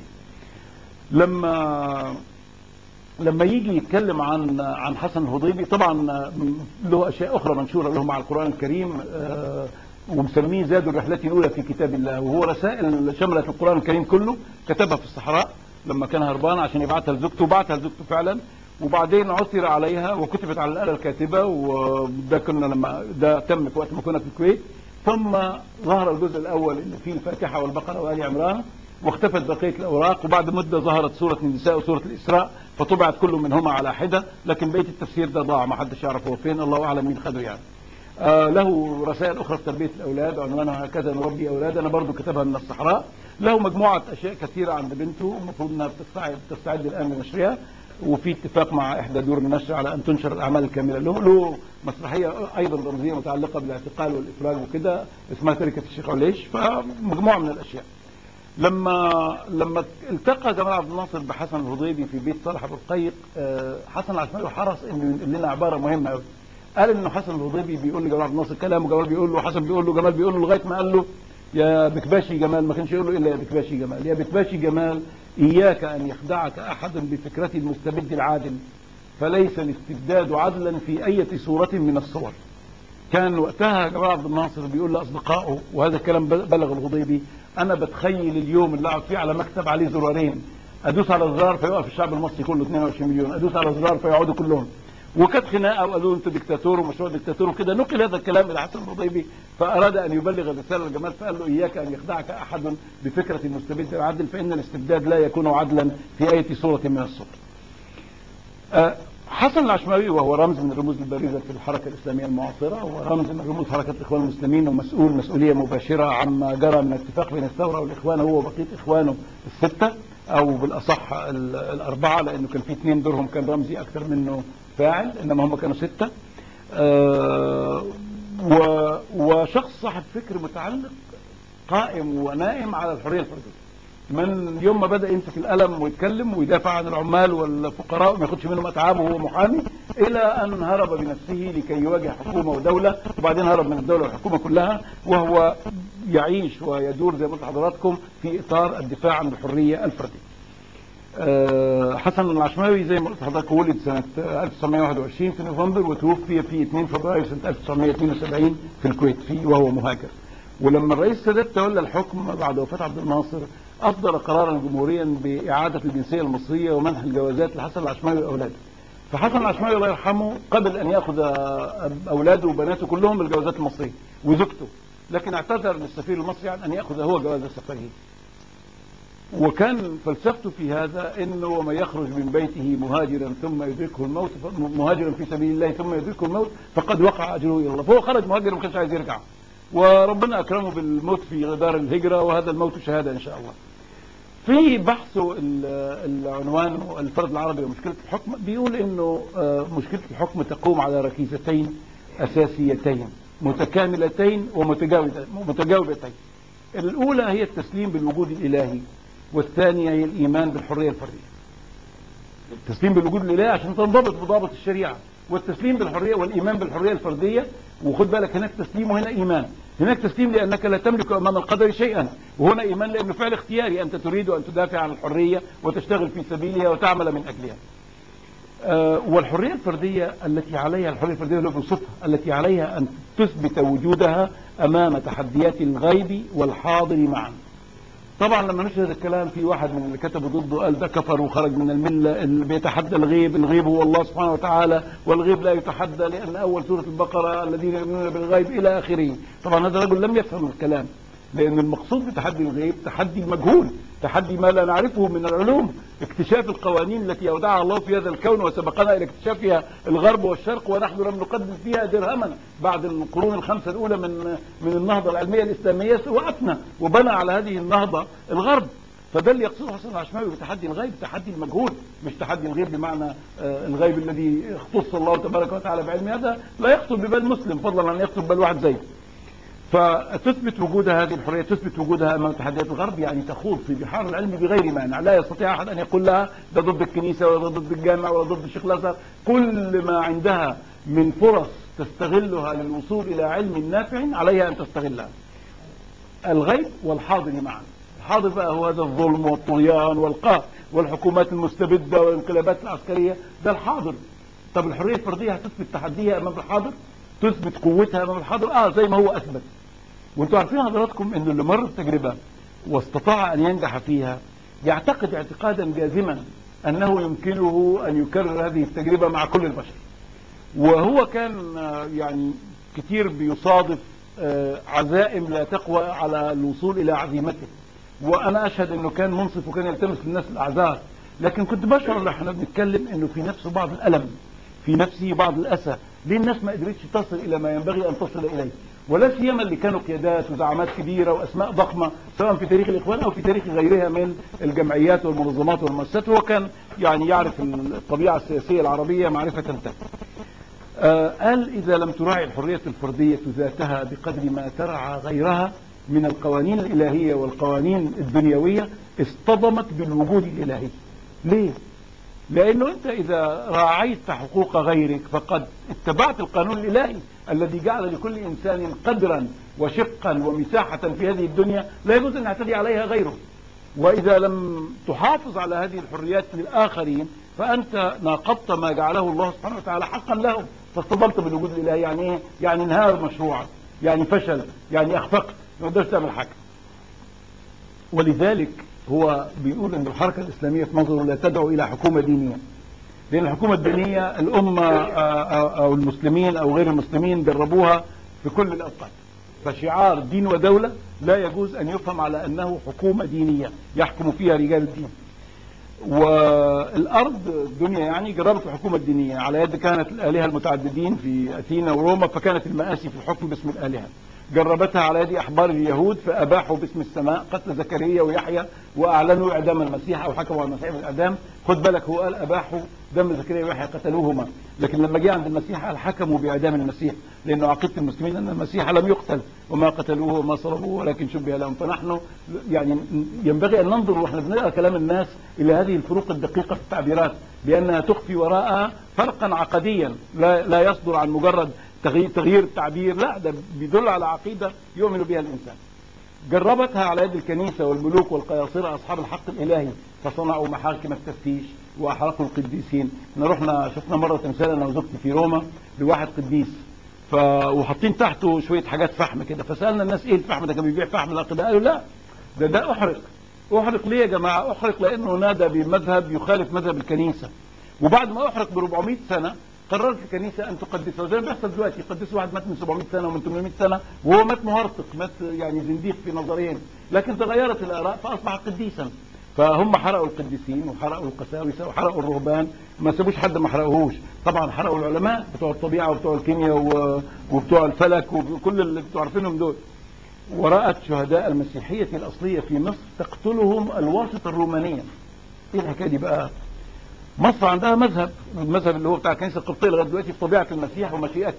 لما لما يجي يتكلم عن عن حسن الهضيبي طبعا له اشياء اخرى منشوره له مع القران الكريم آه، ومسميه زاد الرحلة الأولى في كتاب الله وهو رسائل شملت القرآن الكريم كله كتبها في الصحراء لما كان هربان عشان يبعتها لزوجته وبعتها لزوجته فعلا وبعدين عثر عليها وكتبت على الآلة الكاتبة وده كنا لما ده تم في وقت ما كنا في الكويت ثم ظهر الجزء الأول اللي فيه الفاتحة والبقرة وآل عمران واختفت بقية الأوراق وبعد مدة ظهرت سورة النساء وسورة الإسراء فطبعت كل منهما على حدة لكن بقية التفسير ده ضاع ما حدش يعرف هو فين الله أعلم مين خده يعني آه له رسائل أخرى في تربية الأولاد عنوانها هكذا نربي أولادنا برضو كتبها من الصحراء له مجموعة أشياء كثيرة عند بنته المفروض أنها بتستعد, بتستعد الآن لنشرها وفي اتفاق مع إحدى دور النشر على أن تنشر الأعمال الكاملة له له مسرحية أيضا رمزية متعلقة بالاعتقال والإفراج وكده اسمها تركة الشيخ عليش فمجموعة من الأشياء لما لما التقى جمال عبد الناصر بحسن الهضيبي في بيت صالح ابو القيق آه، حسن العشماوي حرص انه ينقل لنا عباره مهمه قوي قال انه حسن الهضيبي بيقول لجمال عبد الناصر كلام وجمال بيقول له حسن بيقول له جمال بيقول له لغايه ما قال له يا بكباشي جمال ما كانش يقول له الا يا بكباشي جمال يا بكباشي جمال اياك ان يخدعك احد بفكره المستبد العادل فليس الاستبداد عدلا في اي صوره من الصور كان وقتها جمال عبد الناصر بيقول لاصدقائه وهذا الكلام بلغ الهضيبي انا بتخيل اليوم اللي اقعد فيه على مكتب عليه زرارين ادوس على الزرار فيوقف الشعب المصري كله 22 مليون ادوس على الزرار فيقعدوا كلهم وكانت خناقه وقالوا انتوا دكتاتور ومشروع دكتاتور وكده نقل هذا الكلام الى حسن الهضيبي فاراد ان يبلغ الرساله لجمال فقال له اياك ان يخدعك احد بفكره المستبد العدل فان الاستبداد لا يكون عدلا في اي صوره من الصور. آه، حسن العشماوي وهو رمز من الرموز البارزه في الحركه الاسلاميه المعاصره ورمز من رموز حركه الاخوان المسلمين ومسؤول مسؤوليه مباشره عما جرى من اتفاق بين الثوره والاخوان هو وبقيه اخوانه السته او بالاصح ال- الاربعه لانه كان في اثنين دورهم كان رمزي اكثر منه فاعل انما هم كانوا سته آه، و- وشخص صاحب فكر متعلق قائم ونائم على الحريه الفرديه من يوم ما بدا يمسك القلم ويتكلم ويدافع عن العمال والفقراء وما ياخدش منهم اتعاب وهو محامي الى ان هرب بنفسه لكي يواجه حكومه ودوله وبعدين هرب من الدوله والحكومه كلها وهو يعيش ويدور زي ما قلت لحضراتكم في اطار الدفاع عن الحريه الفرديه. آه، حسن العشماوي زي ما قلت لحضرتك ولد سنه 1921 في نوفمبر وتوفي في 2 فبراير سنه 1972 في الكويت في وهو مهاجر. ولما الرئيس السادات تولى الحكم بعد وفاه عبد الناصر اصدر قرارا جمهوريا باعاده الجنسيه المصريه ومنح الجوازات لحسن العشماوي واولاده. فحسن العشماوي الله يرحمه قبل ان ياخذ اولاده وبناته كلهم بالجوازات المصريه وزوجته لكن اعتذر للسفير المصري عن ان ياخذ هو جواز السفريه. وكان فلسفته في هذا انه ومن يخرج من بيته مهاجرا ثم يدركه الموت مهاجرا في سبيل الله ثم يدركه الموت فقد وقع اجره الى الله فهو خرج مهاجر وما كانش عايز يرجع وربنا اكرمه بالموت في دار الهجره وهذا الموت شهاده ان شاء الله. في بحثه ال- العنوان الفرد العربي ومشكله الحكم بيقول انه آه، مشكله الحكم تقوم على ركيزتين اساسيتين متكاملتين ومتجاوبتين متجاوبتين. الاولى هي التسليم بالوجود الالهي والثانيه هي الايمان بالحريه الفرديه. التسليم بالوجود الالهي عشان تنضبط بضابط الشريعه والتسليم بالحريه والايمان بالحريه الفرديه وخد بالك هناك تسليم وهنا ايمان هناك تسليم لانك لا تملك امام القدر شيئا وهنا ايمان لانه فعل اختياري انت تريد ان تدافع عن الحريه وتشتغل في سبيلها وتعمل من اجلها آه، والحريه الفرديه التي عليها الحريه الفرديه اللي بنوصفها التي عليها ان تثبت وجودها امام تحديات الغيب والحاضر معا طبعا لما نشر هذا الكلام في واحد من اللي كتبوا ضده قال ده كفر وخرج من المله اللي بيتحدى الغيب، الغيب هو الله سبحانه وتعالى والغيب لا يتحدى لان اول سوره البقره الذين يؤمنون بالغيب الى اخره، طبعا هذا الرجل لم يفهم الكلام لان المقصود بتحدي الغيب تحدي المجهول، تحدي ما لا نعرفه من العلوم، اكتشاف القوانين التي اودعها الله في هذا الكون وسبقنا الى اكتشافها الغرب والشرق ونحن لم نقدم فيها درهما بعد القرون الخمسه الاولى من من النهضه العلميه الاسلاميه وقفنا وبنى على هذه النهضه الغرب فده اللي يقصده حسن العشماوي بتحدي الغيب تحدي المجهول مش تحدي الغيب بمعنى آه، الغيب الذي اختص الله تبارك وتعالى بعلمه هذا لا يخطر ببال مسلم فضلا عن يخطر ببال واحد زيه فتثبت وجودها هذه الحريه تثبت وجودها امام تحديات الغرب يعني تخوض في بحار العلم بغير مانع لا يستطيع احد ان يقول لها ده ضد الكنيسه ولا ضد الجامع ولا ضد الشيخ الازهر كل ما عندها من فرص تستغلها للوصول الى علم نافع عليها ان تستغلها الغيب والحاضر معا الحاضر بقى هو هذا الظلم والطغيان والقهر والحكومات المستبده والانقلابات العسكريه ده الحاضر طب الحريه الفرديه هتثبت تحديها امام الحاضر تثبت قوتها امام الحاضر اه زي ما هو اثبت وانتوا عارفين حضراتكم انه اللي مر التجربه واستطاع ان ينجح فيها يعتقد اعتقادا جازما انه يمكنه ان يكرر هذه التجربه مع كل البشر وهو كان آه، يعني كتير بيصادف آه، عزائم لا تقوى على الوصول الى عزيمته وانا اشهد انه كان منصف وكان يلتمس للناس الاعذار لكن كنت بشعر لما احنا بنتكلم انه في نفسه بعض الالم في نفسه بعض الاسى ليه الناس ما قدرتش تصل الى ما ينبغي ان تصل اليه ولا سيما اللي كانوا قيادات وزعامات كبيره واسماء ضخمه سواء في تاريخ الاخوان او في تاريخ غيرها من الجمعيات والمنظمات والمؤسسات هو كان يعني يعرف الطبيعه السياسيه العربيه معرفه تامه. آه قال اذا لم تراعي الحريه الفرديه ذاتها بقدر ما ترعى غيرها من القوانين الالهيه والقوانين الدنيويه اصطدمت بالوجود الالهي. ليه؟ لانه انت اذا راعيت حقوق غيرك فقد اتبعت القانون الالهي الذي جعل لكل انسان قدرا وشقا ومساحه في هذه الدنيا لا يجوز ان يعتدي عليها غيره واذا لم تحافظ على هذه الحريات للاخرين فانت ناقضت ما جعله الله سبحانه وتعالى حقا لهم فاصطدمت بالوجود الالهي يعني ايه؟ يعني انهار مشروعك يعني فشل يعني اخفقت ما تقدرش تعمل حاجه ولذلك هو بيقول ان الحركه الاسلاميه في نظره لا تدعو الى حكومه دينيه لان الحكومه الدينيه الامه او المسلمين او غير المسلمين جربوها في كل الاوقات فشعار دين ودوله لا يجوز ان يفهم على انه حكومه دينيه يحكم فيها رجال الدين والارض الدنيا يعني جربت الحكومه الدينيه على يد كانت الالهه المتعددين في اثينا وروما فكانت المآسي في الحكم باسم الالهه جربتها على يد احبار اليهود فاباحوا باسم السماء قتل زكريا ويحيى واعلنوا اعدام المسيح او حكموا على المسيح بالاعدام خد بالك هو قال اباحوا دم زكريا ويحيى قتلوهما لكن لما جه عند المسيح قال حكموا باعدام المسيح لانه عقيده المسلمين ان المسيح لم يقتل وما قتلوه وما صلبوه ولكن شبه لهم فنحن يعني ينبغي ان ننظر واحنا بنقرا كلام الناس الى هذه الفروق الدقيقه في التعبيرات لانها تخفي وراءها فرقا عقديا لا لا يصدر عن مجرد تغيير, تغيير التعبير لا ده بيدل على عقيدة يؤمن بها الإنسان جربتها على يد الكنيسة والملوك والقياصرة أصحاب الحق الإلهي فصنعوا محاكم التفتيش وأحرقوا القديسين احنا رحنا شفنا مرة تمثال أنا وزوجتي في روما لواحد قديس ف... وحاطين تحته شوية حاجات فحم كده فسألنا الناس إيه الفحم ده كان بيبيع فحم الأقداء قالوا لا ده ده أحرق أحرق ليه يا جماعة أحرق لأنه نادى بمذهب يخالف مذهب الكنيسة وبعد ما أحرق ب 400 سنة قررت الكنيسه ان تقدسه زي ما بيحصل دلوقتي يقدسوا واحد مات من 700 سنه ومن 800 سنه وهو مات مهرطق مات يعني زنديق في نظرين لكن تغيرت الاراء فاصبح قديسا فهم حرقوا القديسين وحرقوا القساوسه وحرقوا الرهبان ما سابوش حد ما حرقوهوش طبعا حرقوا العلماء بتوع الطبيعه وبتوع الكيمياء وبتوع الفلك وكل اللي انتوا عارفينهم دول ورأت شهداء المسيحية الأصلية في مصر تقتلهم الواسطة الرومانية ايه الحكاية دي بقى مصر عندها مذهب المذهب اللي هو بتاع الكنيسه القبطيه لغايه دلوقتي في طبيعه المسيح ومشيئته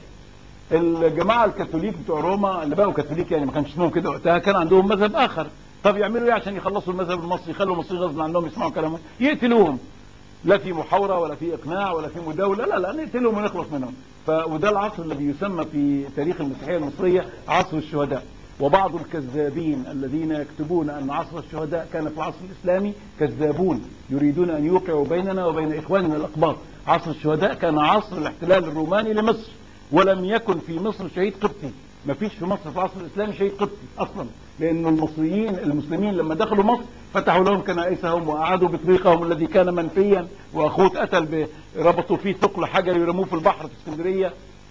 الجماعه الكاثوليك بتوع روما اللي بقوا كاثوليك يعني ما كانش اسمهم كده وقتها كان عندهم مذهب اخر طب يعملوا ايه عشان يخلصوا المذهب المصري يخلوا المصريين غصب عنهم يسمعوا كلامهم يقتلوهم لا في محاوره ولا في اقناع ولا في مداوله لا لا نقتلهم ونخلص منهم ف... وده العصر الذي يسمى في تاريخ المسيحيه المصريه عصر الشهداء وبعض الكذابين الذين يكتبون أن عصر الشهداء كان في العصر الإسلامي كذابون يريدون أن يوقعوا بيننا وبين إخواننا الأقباط عصر الشهداء كان عصر الاحتلال الروماني لمصر ولم يكن في مصر شهيد قبطي ما فيش في مصر في العصر الإسلامي شهيد قبطي أصلا لأن المصريين المسلمين لما دخلوا مصر فتحوا لهم كنائسهم وأعادوا بطريقهم الذي كان منفيا وأخوه اتقتل ربطوا فيه ثقل حجر يرموه في البحر في اسكندرية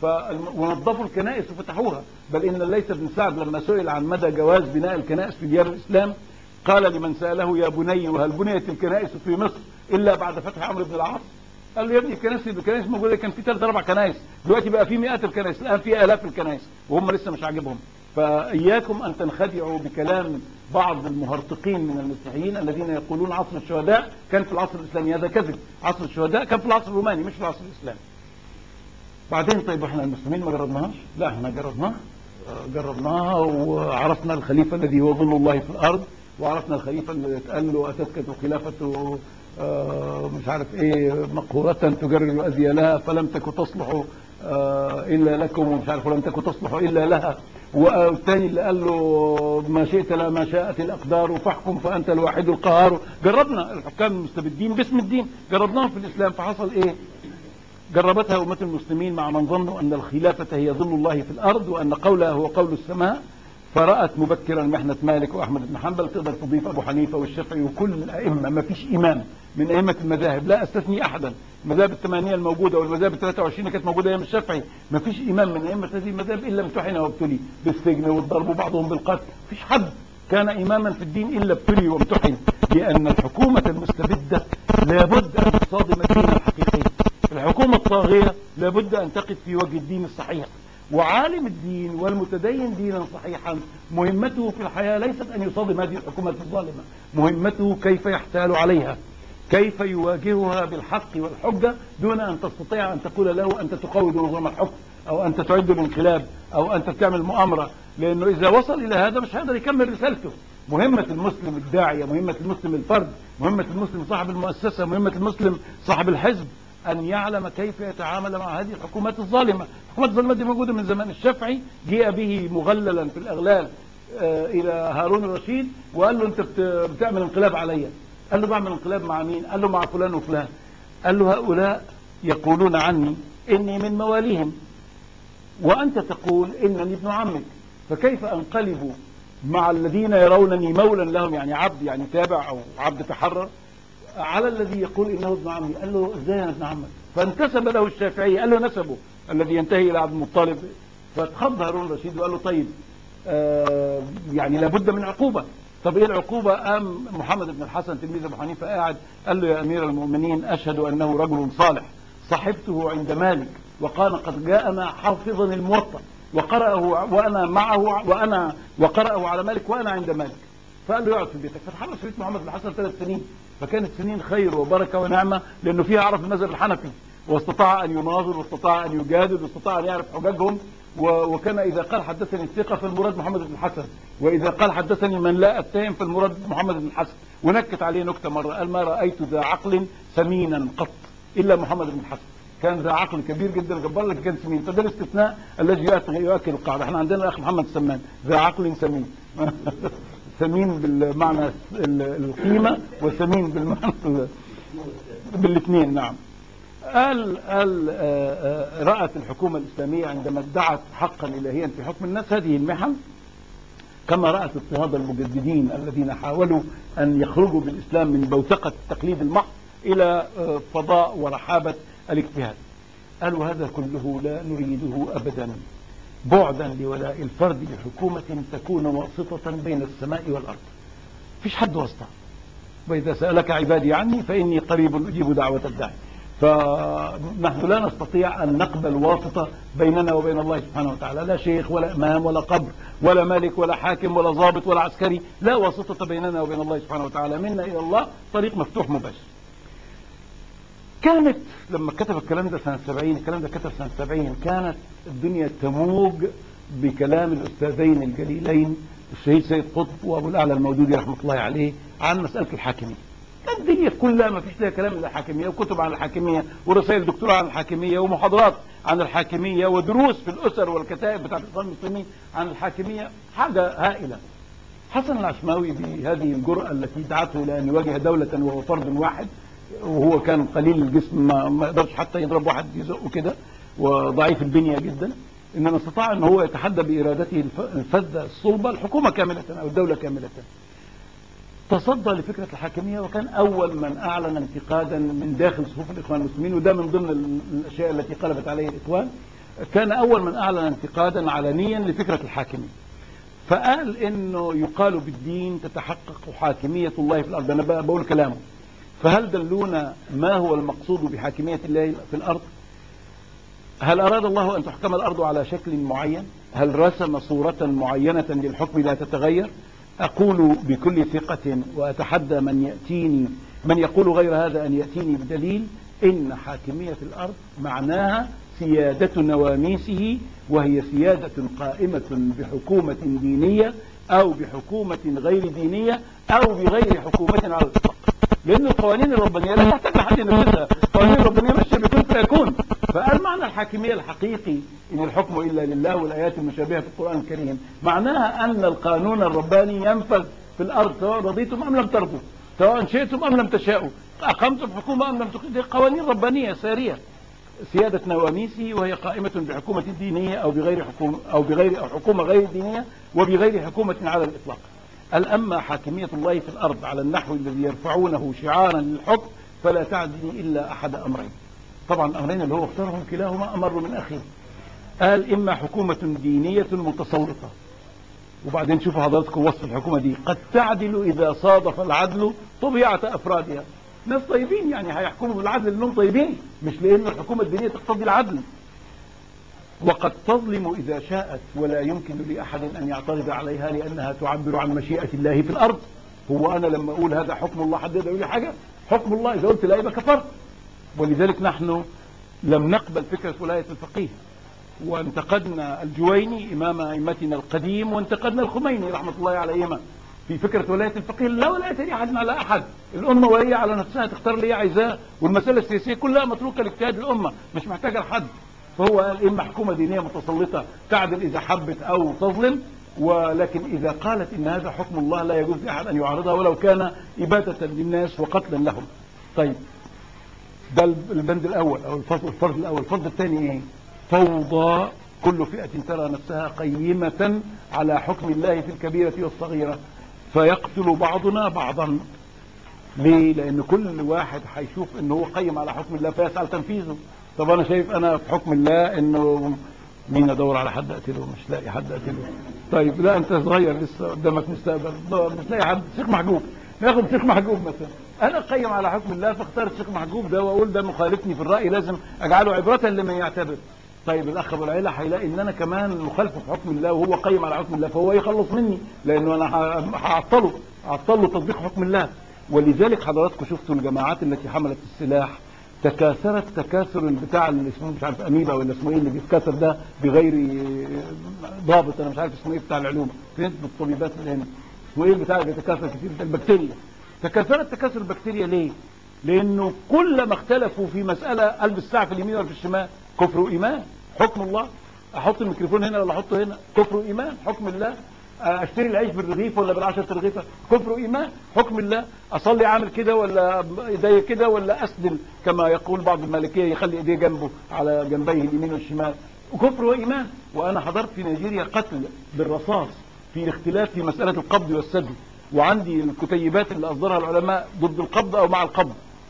ونظفوا الكنائس وفتحوها بل إن ليس بن سعد لما سئل عن مدى جواز بناء الكنائس في ديار الإسلام قال لمن سأله يا بني وهل بنيت الكنائس في مصر إلا بعد فتح عمرو بن العاص قال له يا ابني الكنائس الكنائس موجوده كان في ثلاث اربع كنائس دلوقتي بقى في مئات الكنائس الان في الاف الكنائس وهم لسه مش عاجبهم فاياكم ان تنخدعوا بكلام بعض المهرطقين من المسيحيين الذين يقولون عصر الشهداء كان في العصر الاسلامي هذا كذب عصر الشهداء كان في العصر الروماني مش في العصر الاسلامي بعدين طيب احنا المسلمين ما جربناهاش لا احنا جربناها جربناها وعرفنا الخليفة الذي هو ظل الله في الأرض وعرفنا الخليفة اللي اتقال له أتتك خلافة آه، مش عارف ايه مقهورة تجرر أذيالها فلم تكن تصلح آه، إلا لكم ومش عارف ولم تكن تصلح إلا لها والثاني اللي قال له ما شئت لا ما شاءت الأقدار فاحكم فأنت الواحد القهار جربنا الحكام المستبدين باسم الدين جربناهم في الإسلام فحصل ايه جربتها أمة المسلمين مع من ظنوا أن الخلافة هي ظل الله في الأرض وأن قولها هو قول السماء فرأت مبكرا محنة مالك وأحمد بن حنبل تقدر تضيف أبو حنيفة والشافعي وكل الأئمة ما فيش إمام من أئمة المذاهب لا أستثني أحدا المذاهب الثمانية الموجودة والمذاهب ال 23 اللي كانت موجودة أيام الشافعي ما فيش إمام من أئمة هذه المذاهب إلا امتحن وابتلي بالسجن والضرب وبعضهم بالقتل ما فيش حد كان إماما في الدين إلا ابتلي وامتحن لأن الحكومة المستبدة لابد أن تصادم الدين الحقيقي الحكومة الطاغية لابد أن تقف في وجه الدين الصحيح وعالم الدين والمتدين دينا صحيحا مهمته في الحياة ليست أن يصادم هذه الحكومة الظالمة مهمته كيف يحتال عليها كيف يواجهها بالحق والحجة دون أن تستطيع أن تقول له أنت تقوض نظام الحكم أو أنت تعد الانقلاب أو أنت تعمل مؤامرة لأنه إذا وصل إلى هذا مش هيقدر يكمل رسالته مهمة المسلم الداعية مهمة المسلم الفرد مهمة المسلم صاحب المؤسسة مهمة المسلم صاحب الحزب أن يعلم كيف يتعامل مع هذه الحكومات الظالمة الحكومات الظالمة دي موجودة من زمان الشافعي جاء به مغللا في الأغلال آه، إلى هارون الرشيد وقال له أنت بت- بتعمل انقلاب عليا قال له بعمل انقلاب مع مين قال له مع فلان وفلان قال له هؤلاء يقولون عني إني من مواليهم وأنت تقول إنني ابن عمك فكيف أنقلب مع الذين يرونني مولا لهم يعني عبد يعني تابع أو عبد تحرر على الذي يقول إنه ابن عمي قال له إزاي أنا ابن عمك فانتسب له الشافعي قال له نسبه الذي ينتهي إلى عبد المطلب فاتخض هارون الرشيد وقال له طيب آه يعني لابد من عقوبة طب ايه العقوبة قام محمد بن الحسن تلميذ ابو حنيفة قاعد قال له يا امير المؤمنين اشهد انه رجل صالح صحبته عند مالك وقال قد جاءنا حافظا الموطأ وقرأه وانا معه وانا وقرأه على مالك وانا عند مالك فقال له يقعد في بيتك فتحرس بيت محمد بن الحسن ثلاث سنين فكانت سنين خير وبركة ونعمة لانه فيها عرف المذهب الحنفي واستطاع ان يناظر واستطاع ان يجادل واستطاع ان يعرف حججهم و- وكان اذا قال حدثني الثقة فالمراد محمد بن الحسن واذا قال حدثني من لا اتهم فالمراد محمد بن الحسن ونكت عليه نكتة مرة قال ما رأيت ذا عقل سمينا قط الا محمد بن الحسن كان ذا عقل كبير جدا جبار لكن كان سمين فده الاستثناء الذي يؤكد يؤكد القاعده احنا عندنا الاخ محمد سمان ذا عقل سمين سمين بالمعنى ال- القيمه وسمين بالمعنى ال- بالاثنين نعم قال قال آه، آه، رأت الحكومة الإسلامية عندما ادعت حقا إلهيا في حكم الناس هذه المحن كما رأت اضطهاد المجددين الذين حاولوا أن يخرجوا بالإسلام من بوتقة التقليد المحض إلى آه، فضاء ورحابة الاجتهاد قالوا هذا كله لا نريده أبدا بعدا لولاء الفرد لحكومة تكون واسطة بين السماء والأرض فيش حد واسطة وإذا سألك عبادي عني فإني قريب أجيب دعوة الداعي فنحن لا نستطيع أن نقبل واسطة بيننا وبين الله سبحانه وتعالى لا شيخ ولا إمام ولا قبر ولا ملك ولا حاكم ولا ضابط ولا عسكري لا واسطة بيننا وبين الله سبحانه وتعالى منا إلى الله طريق مفتوح مباشر كانت لما كتب الكلام ده سنة 70 الكلام ده كتب سنة 70 كانت الدنيا تموج بكلام الأستاذين الجليلين الشهيد سيد قطب وأبو الأعلى المودودي رحمة الله عليه عن مسألة الحاكمية كانت الدنيا كلها ما فيش لها كلام إلا الحاكمية وكتب عن الحاكمية ورسائل دكتوراه عن الحاكمية ومحاضرات عن الحاكمية ودروس في الأسر والكتائب بتاعت الإخوان المسلمين عن الحاكمية حاجة هائلة حسن العشماوي بهذه الجرأة التي دعته إلى أن يواجه دولة وهو فرد واحد وهو كان قليل الجسم ما ما يقدرش حتى يضرب واحد يزقه كده وضعيف البنية جدا إنما استطاع أن هو يتحدى بإرادته الف- الفذة الصلبة الحكومة كاملة أو الدولة كاملة تصدى لفكرة الحاكمية وكان أول من أعلن انتقادا من داخل صفوف الإخوان المسلمين وده من ضمن ال- الأشياء التي قلبت عليه الإخوان كان أول من أعلن انتقادا علنيا لفكرة الحاكمية فقال انه يقال بالدين تتحقق حاكمية الله في الارض انا بقى بقول كلامه فهل دلونا ما هو المقصود بحاكمية الله في الارض هل اراد الله ان تحكم الارض على شكل معين هل رسم صورة معينة للحكم لا تتغير اقول بكل ثقة واتحدى من يأتيني من يقول غير هذا ان يأتيني بدليل ان حاكمية الارض معناها سيادة نواميسه وهي سيادة قائمة بحكومة دينية أو بحكومة غير دينية أو بغير حكومة على الإطلاق لأن القوانين الربانية لا تحتاج لحد ينفذها القوانين الربانية ماشية بكون فيكون فقال معنى الحاكمية الحقيقي إن الحكم إلا لله والآيات المشابهة في القرآن الكريم معناها أن القانون الرباني ينفذ في الأرض سواء رضيتم أم لم ترضوا سواء شئتم أم لم تشاءوا أقمتم حكومة أم لم تقيموا دي قوانين ربانية سارية سيادة نواميسه وهي قائمة بحكومة دينية أو بغير حكومة أو بغير أو حكومة غير دينية وبغير حكومة على الإطلاق. قال أما حاكمية الله في الأرض على النحو الذي يرفعونه شعارا للحكم فلا تعني إلا أحد أمرين. طبعا الأمرين اللي هو اختارهم كلاهما أمر من أخيه. قال إما حكومة دينية متسلطة وبعدين شوفوا حضراتكم وصف الحكومة دي قد تعدل إذا صادف العدل طبيعة أفرادها ناس طيبين يعني هيحكموا بالعدل لأنهم طيبين مش لأن الحكومة الدينية تقتضي العدل وقد تظلم إذا شاءت ولا يمكن لأحد أن يعترض عليها لأنها تعبر عن مشيئة الله في الأرض هو أنا لما أقول هذا حكم الله حد يقدر يقول لي حاجة حكم الله إذا قلت لا يبقى كفرت ولذلك نحن لم نقبل فكرة ولاية الفقيه وانتقدنا الجويني إمام أئمتنا القديم وانتقدنا الخميني رحمة الله عليهما في فكرة ولاية الفقيه لا ولاية لأحد على أحد الأمة وهي على نفسها تختار اللي هي عايزاه والمسألة السياسية كلها متروكة لاجتهاد الأمة مش محتاجة لحد فهو قال إما حكومة دينية متسلطة تعدل إذا حبت أو تظلم ولكن إذا قالت إن هذا حكم الله لا يجوز لأحد أن يعارضها ولو كان إبادة للناس وقتلا لهم طيب ده البند الأول أو الفرض, الفرض الأول الفرض الثاني إيه فوضى كل فئة ترى نفسها قيمة على حكم الله في الكبيرة والصغيرة فيقتل بعضنا بعضا ليه لان كل واحد هيشوف ان هو قيم على حكم الله فيسعى لتنفيذه طب انا شايف انا في حكم الله انه مين ادور على حد اقتله مش لاقي حد اقتله طيب لا انت صغير لسه قدامك مستقبل مش لاقي حد شيخ محجوب ناخد شيخ محجوب مثلا انا اقيم على حكم الله فاخترت شيخ محجوب ده واقول ده مخالفني في الراي لازم اجعله عبره لمن يعتبر طيب الاخ ابو العيله هيلاقي ان انا كمان مخالفه في حكم الله وهو قيم على حكم الله فهو يخلص مني لانه انا هعطله هعطل له تطبيق حكم الله ولذلك حضراتكم شفتوا الجماعات التي حملت السلاح تكاثرت تكاثر البتاع اللي اسمه مش عارف اميبا ولا اسمه ايه اللي بيتكاثر ده بغير ضابط انا مش عارف اسمه ايه بتاع العلوم فين الطبيبات اللي هنا اسمه ايه البتاع اللي بيتكاثر كتير البكتيريا تكاثرت تكاثر البكتيريا ليه؟ لانه كلما اختلفوا في مساله البس ساعه في اليمين ولا في الشمال كفر وايمان حكم الله احط الميكروفون هنا ولا احطه هنا كفر وايمان حكم الله اشتري العيش بالرغيف ولا بالعشرة رغيفة كفر وايمان حكم الله اصلي عامل كده ولا ايديا كده ولا اسدل كما يقول بعض المالكيه يخلي ايديه جنبه على جنبيه اليمين والشمال وكفر وايمان وانا حضرت في نيجيريا قتل بالرصاص في الاختلاف في مساله القبض والسد وعندي الكتيبات اللي اصدرها العلماء ضد القبض او مع القبض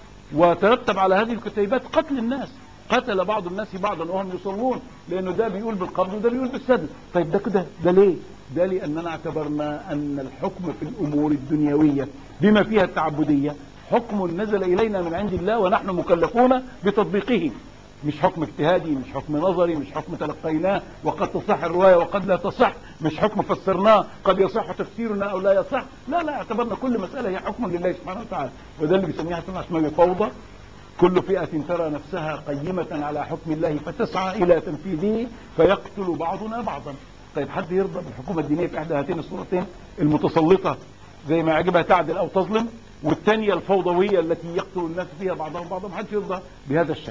وترتب على هذه الكتيبات قتل الناس قتل بعض الناس بعضا وهم يصلون لانه ده بيقول بالقبض وده بيقول بالسد طيب ده كده ده ليه ده لاننا اعتبرنا ان الحكم في الامور الدنيويه بما فيها التعبديه حكم نزل الينا من عند الله ونحن مكلفون بتطبيقه مش حكم اجتهادي مش حكم نظري مش حكم تلقيناه وقد تصح الروايه وقد لا تصح مش حكم فسرناه قد يصح تفسيرنا او لا يصح لا لا اعتبرنا كل مساله هي حكم لله سبحانه وتعالى وده اللي بيسميها سنه اسمها فوضى كل فئة ترى نفسها قيمة على حكم الله فتسعى إلى تنفيذه فيقتل بعضنا بعضا طيب حد يرضى بالحكومة الدينية في إحدى هاتين الصورتين المتسلطة زي ما يعجبها تعدل أو تظلم والثانية الفوضوية التي يقتل الناس فيها بعضهم بعضا محدش يرضى بهذا الشكل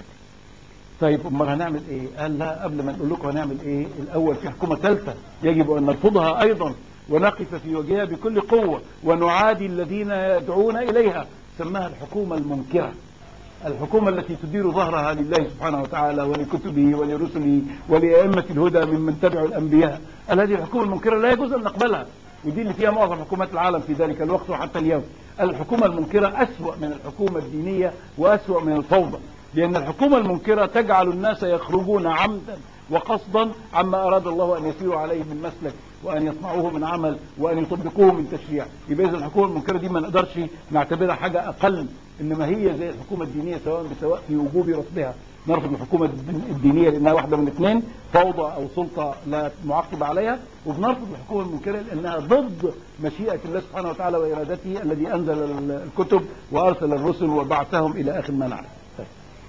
طيب امال هنعمل ايه قال لا قبل ما نقول لكم هنعمل ايه الاول في حكومه ثالثه يجب ان نرفضها ايضا ونقف في وجهها بكل قوه ونعادي الذين يدعون اليها سماها الحكومه المنكره الحكومة التي تدير ظهرها لله سبحانه وتعالى ولكتبه ولرسله ولأئمة الهدى ممن تبعوا الأنبياء قال هذه الحكومة المنكرة لا يجوز أن نقبلها ودي اللي فيها معظم حكومات العالم في ذلك الوقت وحتى اليوم الحكومة المنكرة أسوأ من الحكومة الدينية وأسوأ من الفوضى لأن الحكومة المنكرة تجعل الناس يخرجون عمدا وقصدا عما أراد الله أن يسيروا عليه من مسلك وأن يصنعوه من عمل وأن يطبقوه من تشريع يبقى إذا الحكومة المنكرة دي ما نقدرش نعتبرها حاجة أقل إنما هي زي الحكومة الدينية سواء بسواء في وجوب رفضها نرفض الحكومة الدينية لأنها واحدة من اثنين فوضى أو سلطة لا معقب عليها وبنرفض الحكومة المنكرة لأنها ضد مشيئة الله سبحانه وتعالى وإرادته الذي أنزل الكتب وأرسل الرسل وبعثهم إلى آخر ما نعلم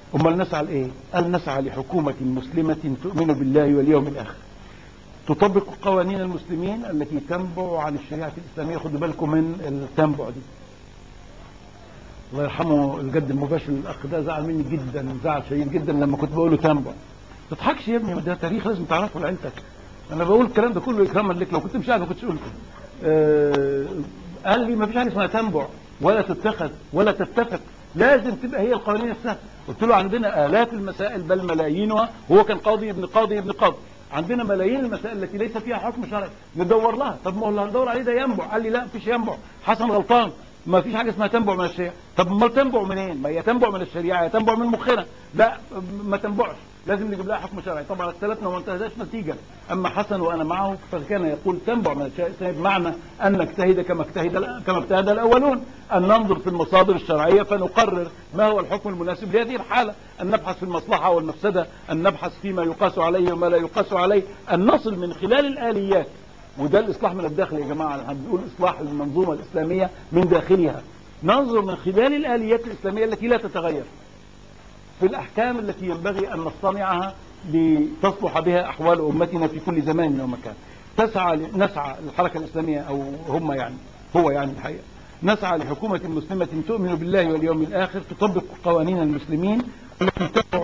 امال نسعى لايه قال نسعى لحكومه مسلمه تؤمن بالله واليوم الاخر تطبق قوانين المسلمين التي تنبع عن الشريعه الاسلاميه خدوا بالكم من التنبع دي الله يرحمه الجد المباشر الاخ ده زعل مني جدا زعل شديد جدا لما كنت بقول له تنبع ما تضحكش يا ابني ده تاريخ لازم تعرفه لعيلتك انا بقول الكلام ده كله اكراما لك لو كنت مش عارف ما كنتش قلته آه قال لي ما فيش حاجه اسمها تنبع ولا تتخذ ولا تتفق لازم تبقى هي القوانين نفسها قلت له عندنا الاف المسائل بل ملايينها هو كان قاضي ابن قاضي ابن قاضي عندنا ملايين المسائل التي ليس فيها حكم شرعي ندور لها طب ما هو اللي هندور عليه ده ينبع قال لي لا مفيش ينبع حسن غلطان ما فيش حاجه اسمها تنبع من الشريعه طب امال تنبع منين ما هي تنبع من الشريعه هي تنبع من مخنا لا ما تنبعش لازم نجيب لها حكم شرعي طبعا اختلفنا وما انتهزاش نتيجه اما حسن وانا معه فكان يقول تنبع من الشريعه بمعنى ان نجتهد كما اجتهد كما اجتهد الاولون ان ننظر في المصادر الشرعيه فنقرر ما هو الحكم المناسب لهذه الحاله ان نبحث في المصلحه والمفسده ان نبحث فيما يقاس عليه وما لا يقاس عليه ان نصل من خلال الاليات وده الاصلاح من الداخل يا جماعه احنا بنقول اصلاح المنظومه الاسلاميه من داخلها ننظر من خلال الاليات الاسلاميه التي لا تتغير في الاحكام التي ينبغي ان نصطنعها لتصلح بها احوال امتنا في كل زمان ومكان تسعى نسعى الحركه الاسلاميه او هم يعني هو يعني الحقيقه نسعى لحكومه مسلمه تؤمن بالله واليوم الاخر تطبق قوانين المسلمين التي تقع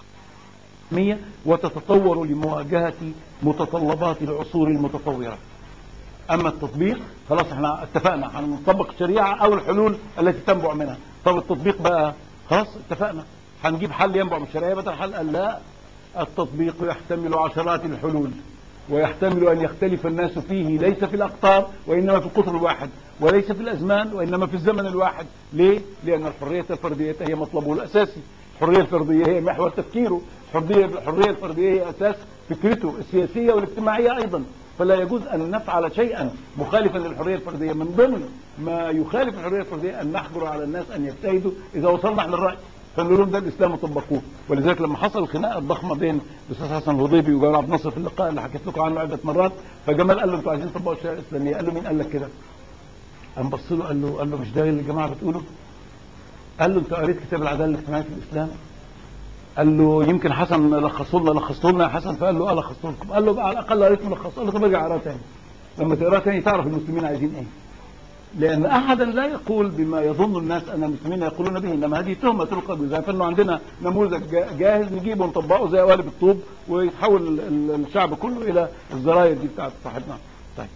وتتطور لمواجهه متطلبات العصور المتطوره اما التطبيق خلاص احنا اتفقنا هنطبق الشريعه او الحلول التي تنبع منها طب التطبيق بقى خلاص اتفقنا هنجيب حل ينبع من الشريعه بدل حل قال لا التطبيق يحتمل عشرات الحلول ويحتمل ان يختلف الناس فيه ليس في الاقطار وانما في القطر الواحد وليس في الازمان وانما في الزمن الواحد ليه لان الحريه الفرديه هي مطلبه الاساسي الحريه الفرديه هي محور تفكيره الحريه الحريه الفرديه هي اساس فكرته السياسيه والاجتماعيه ايضا فلا يجوز أن نفعل شيئا مخالفا للحرية الفردية من ضمن ما يخالف الحرية الفردية أن نحجر على الناس أن يجتهدوا إذا وصلنا احنا للرأي فنقول لهم ده الإسلام وطبقوه ولذلك لما حصل الخناقة الضخمة بين الأستاذ حسن الهضيبي وجمال عبد الناصر في اللقاء اللي حكيت لكم عنه عدة مرات فجمال قال له أنتوا عايزين تطبقوا الشريعة الإسلامية قال له مين قال لك كده؟ قام بص له قال له قال له مش ده اللي الجماعة بتقوله؟ قال له أنت قريت كتاب العدالة الاجتماعية في الإسلام؟ قال له يمكن حسن لخصه لنا لخصته لنا يا حسن فقال له اه لخصته لكم قال له على الاقل قريت ملخصه قال له طب ارجع اقراه تاني لما تقراه تاني تعرف المسلمين عايزين ايه لان احدا لا يقول بما يظن الناس ان المسلمين يقولون به انما هذه تهمه تلقى بذلك فانه عندنا نموذج جاهز نجيبه ونطبقه زي قوالب الطوب ويتحول الشعب كله الى الزراير دي بتاعت صاحبنا طيب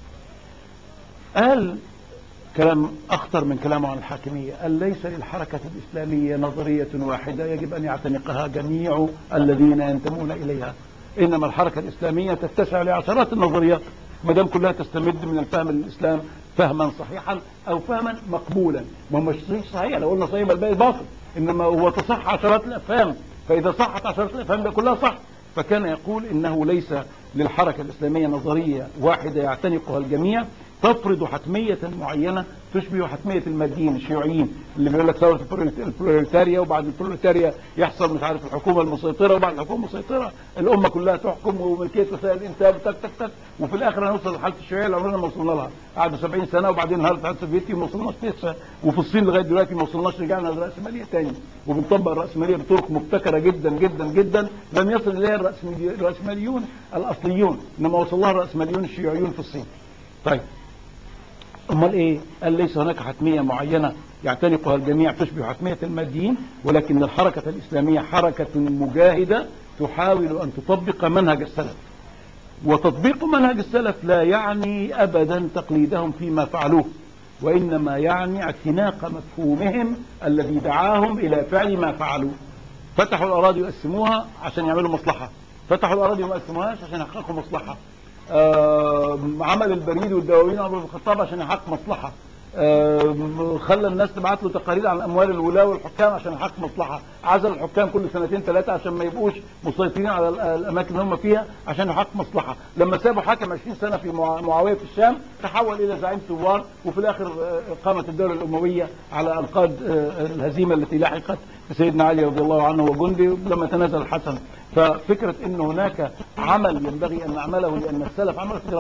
قال كلام أخطر من كلامه عن الحاكمية قال ليس للحركة الإسلامية نظرية واحدة يجب أن يعتنقها جميع الذين ينتمون إليها إنما الحركة الإسلامية تتسع لعشرات النظريات ما دام كلها تستمد من الفهم الإسلام فهما صحيحا أو فهما مقبولا ما هو مش صحيح لو قلنا صحيح الباقي باطل إنما هو تصح عشرات الأفهام فإذا صحت عشرات الأفهام ده كلها صح فكان يقول إنه ليس للحركة الإسلامية نظرية واحدة يعتنقها الجميع تفرض حتمية معينة تشبه حتمية الماديين الشيوعيين اللي بيقول لك ثورة البروليتاريا وبعد البروليتاريا يحصل مش عارف الحكومة المسيطرة وبعد الحكومة المسيطرة الأمة كلها تحكم وملكية وسائل الإنتاج تك تك تك وفي الآخر هنوصل لحالة الشيوعية اللي عمرنا ما وصلنا لها قعدوا 70 سنة وبعدين انهار الاتحاد السوفيتي وما وصلناش لسه وفي الصين لغاية دلوقتي ما وصلناش رجعنا للرأسمالية تاني وبنطبق الرأسمالية بطرق مبتكرة جدا جدا جدا لم يصل إليها الرأسماليون الأصليون إنما وصل لها الرأسماليون الشيوعيون في الصين طيب امال ايه قال ليس هناك حتمية معينة يعتنقها الجميع تشبه حتمية الماديين ولكن الحركة الإسلامية حركة مجاهدة تحاول أن تطبق منهج السلف وتطبيق منهج السلف لا يعني أبدا تقليدهم فيما فعلوه وإنما يعني اعتناق مفهومهم الذي دعاهم إلى فعل ما فعلوا فتحوا الأراضي وقسموها عشان يعملوا مصلحة فتحوا الأراضي وما قسموهاش عشان يحققوا مصلحة آه عمل البريد والدواوين عمر بن الخطاب عشان يحقق مصلحة آه خلى الناس تبعت له تقارير عن اموال الولاة والحكام عشان يحقق مصلحة عزل الحكام كل سنتين ثلاثة عشان ما يبقوش مسيطرين على الاماكن اللي هم فيها عشان يحقق مصلحة لما سابوا حاكم 20 سنة في معاوية في الشام تحول الى زعيم ثوار وفي الاخر قامت الدولة الاموية على انقاض الهزيمة التي لاحقت سيدنا علي رضي الله عنه وجندي لما تنازل الحسن ففكرة ان هناك عمل ينبغي ان نعمله لان السلف عملوا فكرة غلط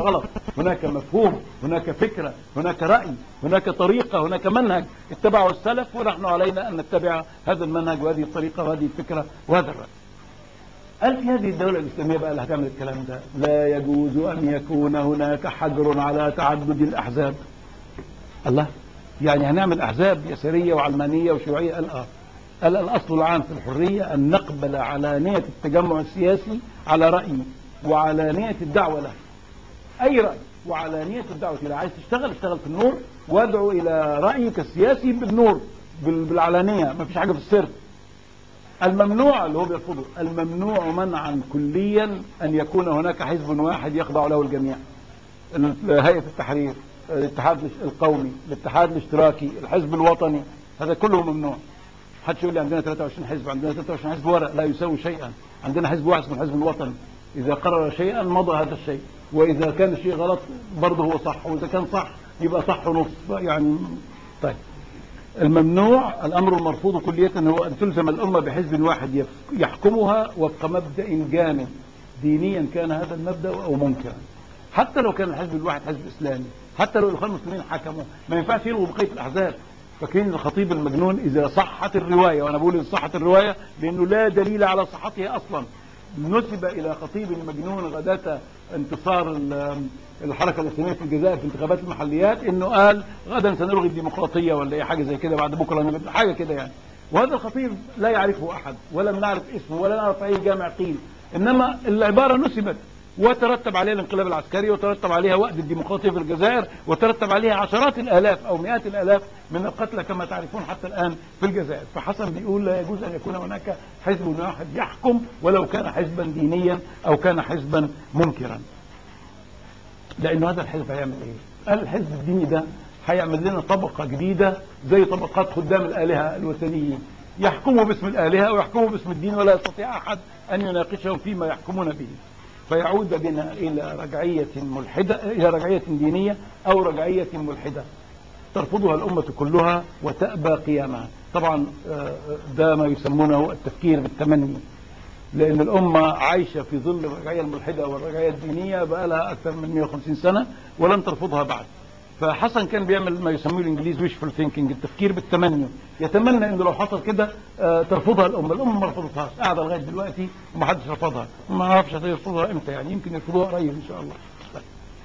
هناك مفهوم هناك فكرة هناك رأي هناك طريقة هناك منهج اتبعه السلف ونحن علينا أن نتبع هذا المنهج وهذه الطريقة وهذه الفكرة وهذا الرأي قال في هذه الدولة الإسلامية بقى اللي هتعمل الكلام ده لا يجوز أن يكون هناك حجر على تعدد الأحزاب الله يعني هنعمل أحزاب يسارية وعلمانية وشيوعية قال آه قال الأصل العام في الحرية أن نقبل علانية التجمع السياسي على رأي وعلانية الدعوة له أي رأي وعلانية الدعوة إلى عايز تشتغل اشتغل في النور وادعو إلى رأيك السياسي بالنور بال- بالعلانية ما فيش حاجة في السر الممنوع اللي هو بيرفضه الممنوع منعا كليا أن يكون هناك حزب واحد يخضع له الجميع هيئة التحرير الاتحاد القومي الاتحاد الاشتراكي الحزب الوطني هذا كله ممنوع محدش يقول لي عندنا 23 حزب عندنا 23 حزب ورق لا يساوي شيئا عندنا حزب واحد اسمه الحزب الوطني إذا قرر شيئا مضى هذا الشيء وإذا كان الشيء غلط برضه هو صح وإذا كان صح يبقى صح ونص يعني طيب الممنوع الأمر المرفوض كلية هو أن تلزم الأمة بحزب واحد يف- يحكمها وفق مبدأ جامد دينيا كان هذا المبدأ أو منكرا حتى لو كان الحزب الواحد حزب إسلامي حتى لو الإخوان المسلمين حكموا ما ينفعش يلغوا بقية الأحزاب فاكرين الخطيب المجنون إذا صحت الرواية وأنا بقول إن صحت الرواية لأنه لا دليل على صحتها أصلا نسب إلى خطيب المجنون غداة انتصار ال- الحركة الإسلامية في الجزائر في انتخابات المحليات إنه قال غدا سنلغي الديمقراطية ولا أي حاجة زي كده بعد بكرة نبقى- حاجة كده يعني وهذا الخطيب لا يعرفه أحد ولم نعرف اسمه ولا نعرف أي جامع قيل إنما العبارة نسبت وترتب عليها الانقلاب العسكري وترتب عليها وقت الديمقراطية في الجزائر وترتب عليها عشرات الآلاف أو مئات الآلاف من القتلى كما تعرفون حتى الآن في الجزائر فحسن بيقول لا يجوز أن يكون هناك حزب واحد يحكم ولو كان حزبا دينيا أو كان حزبا منكرا لأنه هذا الحزب هيعمل إيه؟ قال الحزب الديني ده هيعمل لنا طبقة جديدة زي طبقات خدام الآلهة الوثنيين يحكموا باسم الآلهة ويحكموا باسم الدين ولا يستطيع أحد أن يناقشهم فيما يحكمون به فيعود بنا إلى رجعية ملحدة إلى رجعية دينية أو رجعية ملحدة ترفضها الأمة كلها وتأبى قيامها طبعا آه، ده ما يسمونه التفكير بالتمني لأن الأمة عايشة في ظل الرجعية الملحدة والرجعية الدينية بقى لها أكثر من 150 سنة ولن ترفضها بعد فحسن كان بيعمل ما يسميه الانجليز wishful thinking التفكير بالتمني يتمنى انه لو حصل كده آه، ترفضها الامه الامه ما رفضتهاش قاعده لغايه دلوقتي ومحدش رفضها ما اعرفش هيرفضها امتى يعني يمكن يرفضوها قريب ان شاء الله طيب.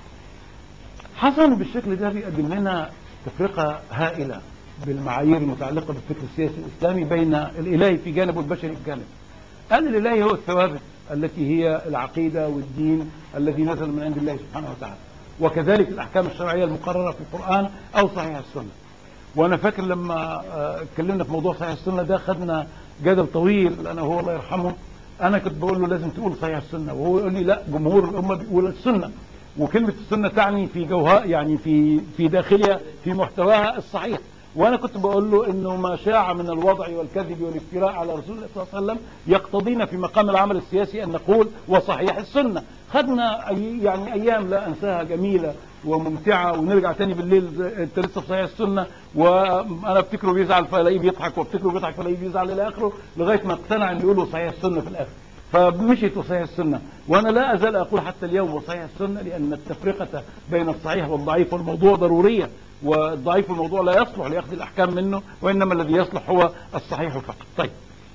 حسن بالشكل ده بيقدم لنا تفرقه هائله بالمعايير المتعلقه بالفكر السياسي الاسلامي بين الالهي في جانب والبشري في جانب قال الالهي هو الثوابت التي هي العقيده والدين الذي نزل من عند الله سبحانه وتعالى وكذلك الاحكام الشرعيه المقرره في القران او صحيح السنه وانا فاكر لما آه، اتكلمنا في موضوع صحيح السنه ده خدنا جدل طويل انا وهو الله يرحمه انا كنت بقول له لازم تقول صحيح السنه وهو يقول لي لا جمهور الامه بيقول السنه وكلمه السنه تعني في جوها يعني في في داخلها في محتواها الصحيح وانا كنت بقول له انه ما شاع من الوضع والكذب والافتراء على رسول الله صلى الله عليه وسلم يقتضينا في مقام العمل السياسي ان نقول وصحيح السنه خدنا أي يعني ايام لا انساها جميله وممتعه ونرجع تاني بالليل زي- انت لسه في صحيح السنه وانا افتكره بيزعل فلاقيه بيضحك وافتكره بيضحك فلاقيه بيزعل الى اخره لغايه ما اقتنع ان يقولوا صحيح السنه في الاخر فمشيت وصحيح السنه وانا لا ازال اقول حتى اليوم وصحيح السنه لان التفرقه بين الصحيح والضعيف والموضوع ضروريه والضعيف الموضوع لا يصلح لاخذ الاحكام منه وانما الذي يصلح هو الصحيح فقط طيب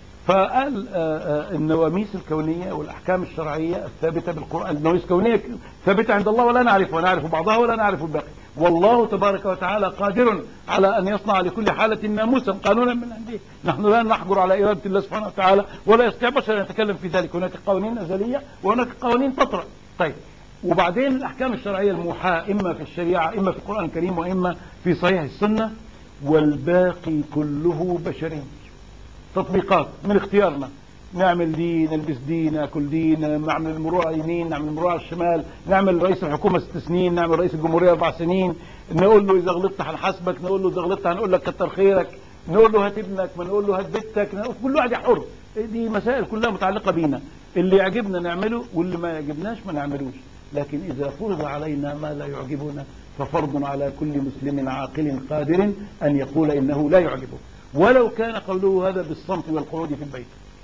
فقال آه، آه، النواميس الكونيه والاحكام الشرعيه الثابته بالقران النواميس الكونيه ثابته عند الله ولا نعرفها نعرف بعضها ولا نعرف الباقي والله تبارك وتعالى قادر على ان يصنع لكل حاله ناموسا قانونا من عنده نحن لا نحجر على اراده الله سبحانه وتعالى ولا يستطيع بشر ان يتكلم في ذلك هناك قوانين ازليه وهناك قوانين تطرا طيب وبعدين الاحكام الشرعيه الموحاه اما في الشريعه اما في القران الكريم واما في صحيح السنه والباقي كله بشري تطبيقات من اختيارنا نعمل دي نلبس دي ناكل دي نعمل المروءه على اليمين نعمل المروءه على الشمال نعمل رئيس الحكومه ست سنين نعمل رئيس الجمهوريه اربع سنين نقول له اذا غلطت هنحاسبك نقول له اذا غلطت هنقول لك كتر خيرك نقول له هات ابنك ما نقول له هات بنتك نقول- كل واحد حر دي مسائل كلها متعلقه بينا اللي يعجبنا نعمله واللي ما يعجبناش ما نعملوش لكن اذا فرض علينا ما لا يعجبنا ففرض على كل مسلم عاقل قادر ان يقول انه لا يعجبه ولو كان قوله هذا بالصمت والقعود في البيت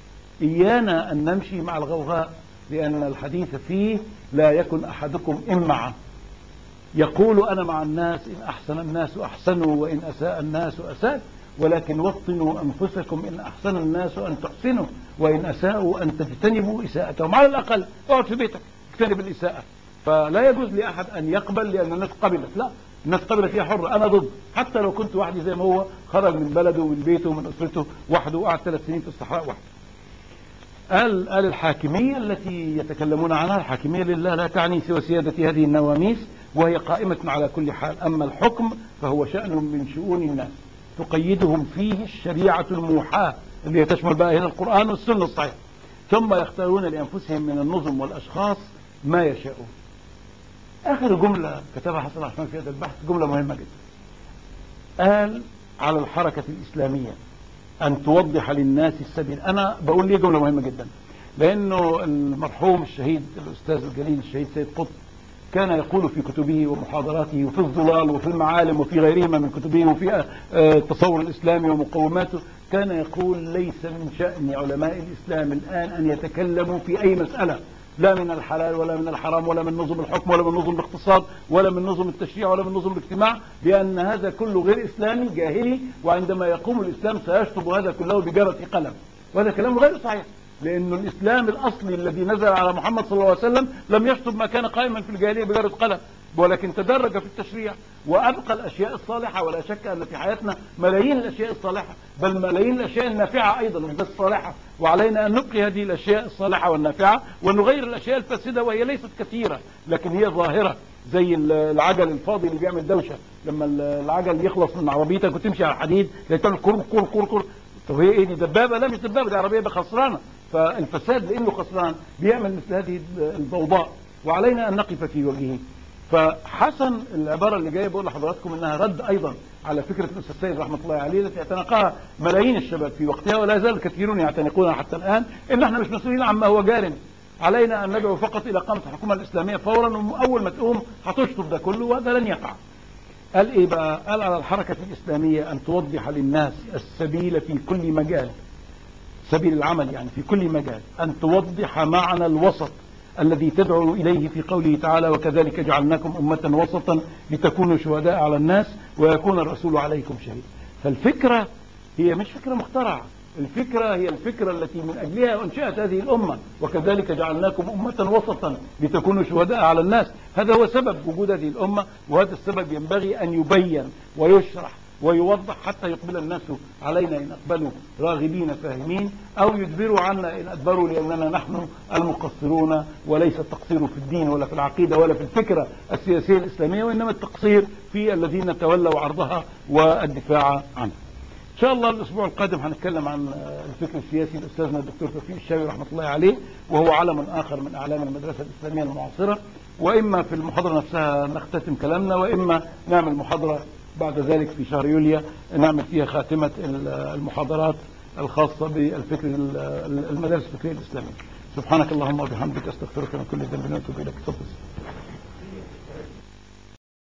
إيانا أن نمشي مع الغوغاء لأن الحديث فيه لا يكن أحدكم إمعة يقول أنا مع الناس إن أحسن الناس أحسنوا وإن أساء الناس أساء ولكن وطنوا أنفسكم إن أحسن الناس أن تحسنوا وإن أساءوا أن تجتنبوا إساءتهم على الأقل اقعد في بيتك اجتنب الإساءة فلا يجوز لأحد أن يقبل لأن الناس قبلت لا الناس قبلت فيها حرة أنا ضد حتى لو كنت وحدي زي ما هو خرج من بلده ومن بيته ومن أسرته وحده وقعد ثلاث سنين في الصحراء وحده قال قال الحاكمية التي يتكلمون عنها الحاكمية لله لا تعني سوى سيادة هذه النواميس وهي قائمة على كل حال أما الحكم فهو شأن من شؤون الناس تقيدهم فيه الشريعة الموحاة اللي تشمل بقى هنا القرآن والسنة الصحيحة ثم يختارون لأنفسهم من النظم والأشخاص ما يشاءون آخر جملة كتبها حسن عثمان في هذا البحث جملة مهمة جدا قال على الحركة الإسلامية أن توضح للناس السبيل أنا بقول ليه جملة مهمة جدا لأنه المرحوم الشهيد الأستاذ الجليل الشهيد سيد قطب كان يقول في كتبه ومحاضراته وفي الظلال وفي المعالم وفي غيرهما من كتبه وفي التصور الإسلامي ومقوماته كان يقول ليس من شأن علماء الإسلام الآن أن يتكلموا في أي مسألة لا من الحلال ولا من الحرام ولا من نظم الحكم ولا من نظم الاقتصاد ولا من نظم التشريع ولا من نظم الاجتماع لأن هذا كله غير إسلامي جاهلي وعندما يقوم الإسلام سيشطب هذا كله بجرة قلم وهذا كلام غير صحيح لأن الإسلام الأصلي الذي نزل على محمد صلى الله عليه وسلم لم يشطب ما كان قائما في الجاهلية بجرة قلم ولكن تدرج في التشريع وأبقى الأشياء الصالحة ولا شك أن في حياتنا ملايين الأشياء الصالحة بل ملايين الأشياء النافعة أيضا مش بس الصالحة وعلينا أن نبقي هذه الأشياء الصالحة والنافعة ونغير الأشياء الفاسدة وهي ليست كثيرة لكن هي ظاهرة زي العجل الفاضي اللي بيعمل دوشة لما العجل يخلص من عربيتك وتمشي على الحديد تعمل كر كر كر كر طب هي ايه دي دبابة لا مش دبابة دي عربية خسرانة فالفساد لأنه خسران بيعمل مثل هذه الضوضاء وعلينا أن نقف في وجهه فحسن العبارة اللي جاية بقول لحضراتكم انها رد ايضا على فكرة الاستاذ سيد رحمة الله عليه التي اعتنقها ملايين الشباب في وقتها ولا زال كثيرون يعتنقونها حتى الان ان احنا مش مسؤولين عما هو جار علينا ان ندعو فقط الى قامة الحكومة الاسلامية فورا واول ما تقوم هتشطب ده كله وهذا لن يقع قال ايه بقى قال على الحركة الاسلامية ان توضح للناس السبيل في كل مجال سبيل العمل يعني في كل مجال ان توضح معنى الوسط الذي تدعو إليه في قوله تعالى وكذلك جعلناكم أمة وسطا لتكونوا شهداء على الناس ويكون الرسول عليكم شهيد فالفكرة هي مش فكرة مخترعة الفكرة هي الفكرة التي من أجلها أنشأت هذه الأمة وكذلك جعلناكم أمة وسطا لتكونوا شهداء على الناس هذا هو سبب وجود هذه الأمة وهذا السبب ينبغي أن يبين ويشرح ويوضح حتى يقبل الناس علينا إن أقبلوا راغبين فاهمين أو يدبروا عنا إن أدبروا لأننا نحن المقصرون وليس التقصير في الدين ولا في العقيدة ولا في الفكرة السياسية الإسلامية وإنما التقصير في الذين تولوا عرضها والدفاع عنها إن شاء الله الأسبوع القادم هنتكلم عن الفكر السياسي لأستاذنا الدكتور توفيق الشاوي رحمة الله عليه وهو علم آخر من أعلام المدرسة الإسلامية المعاصرة وإما في المحاضرة نفسها نختتم كلامنا وإما نعمل محاضرة بعد ذلك في شهر يوليو نعمل فيها خاتمة المحاضرات الخاصة بالفكر المدارس الفكرية الإسلامية سبحانك اللهم وبحمدك استغفرك من كل ذنب واتوب اليك تفضل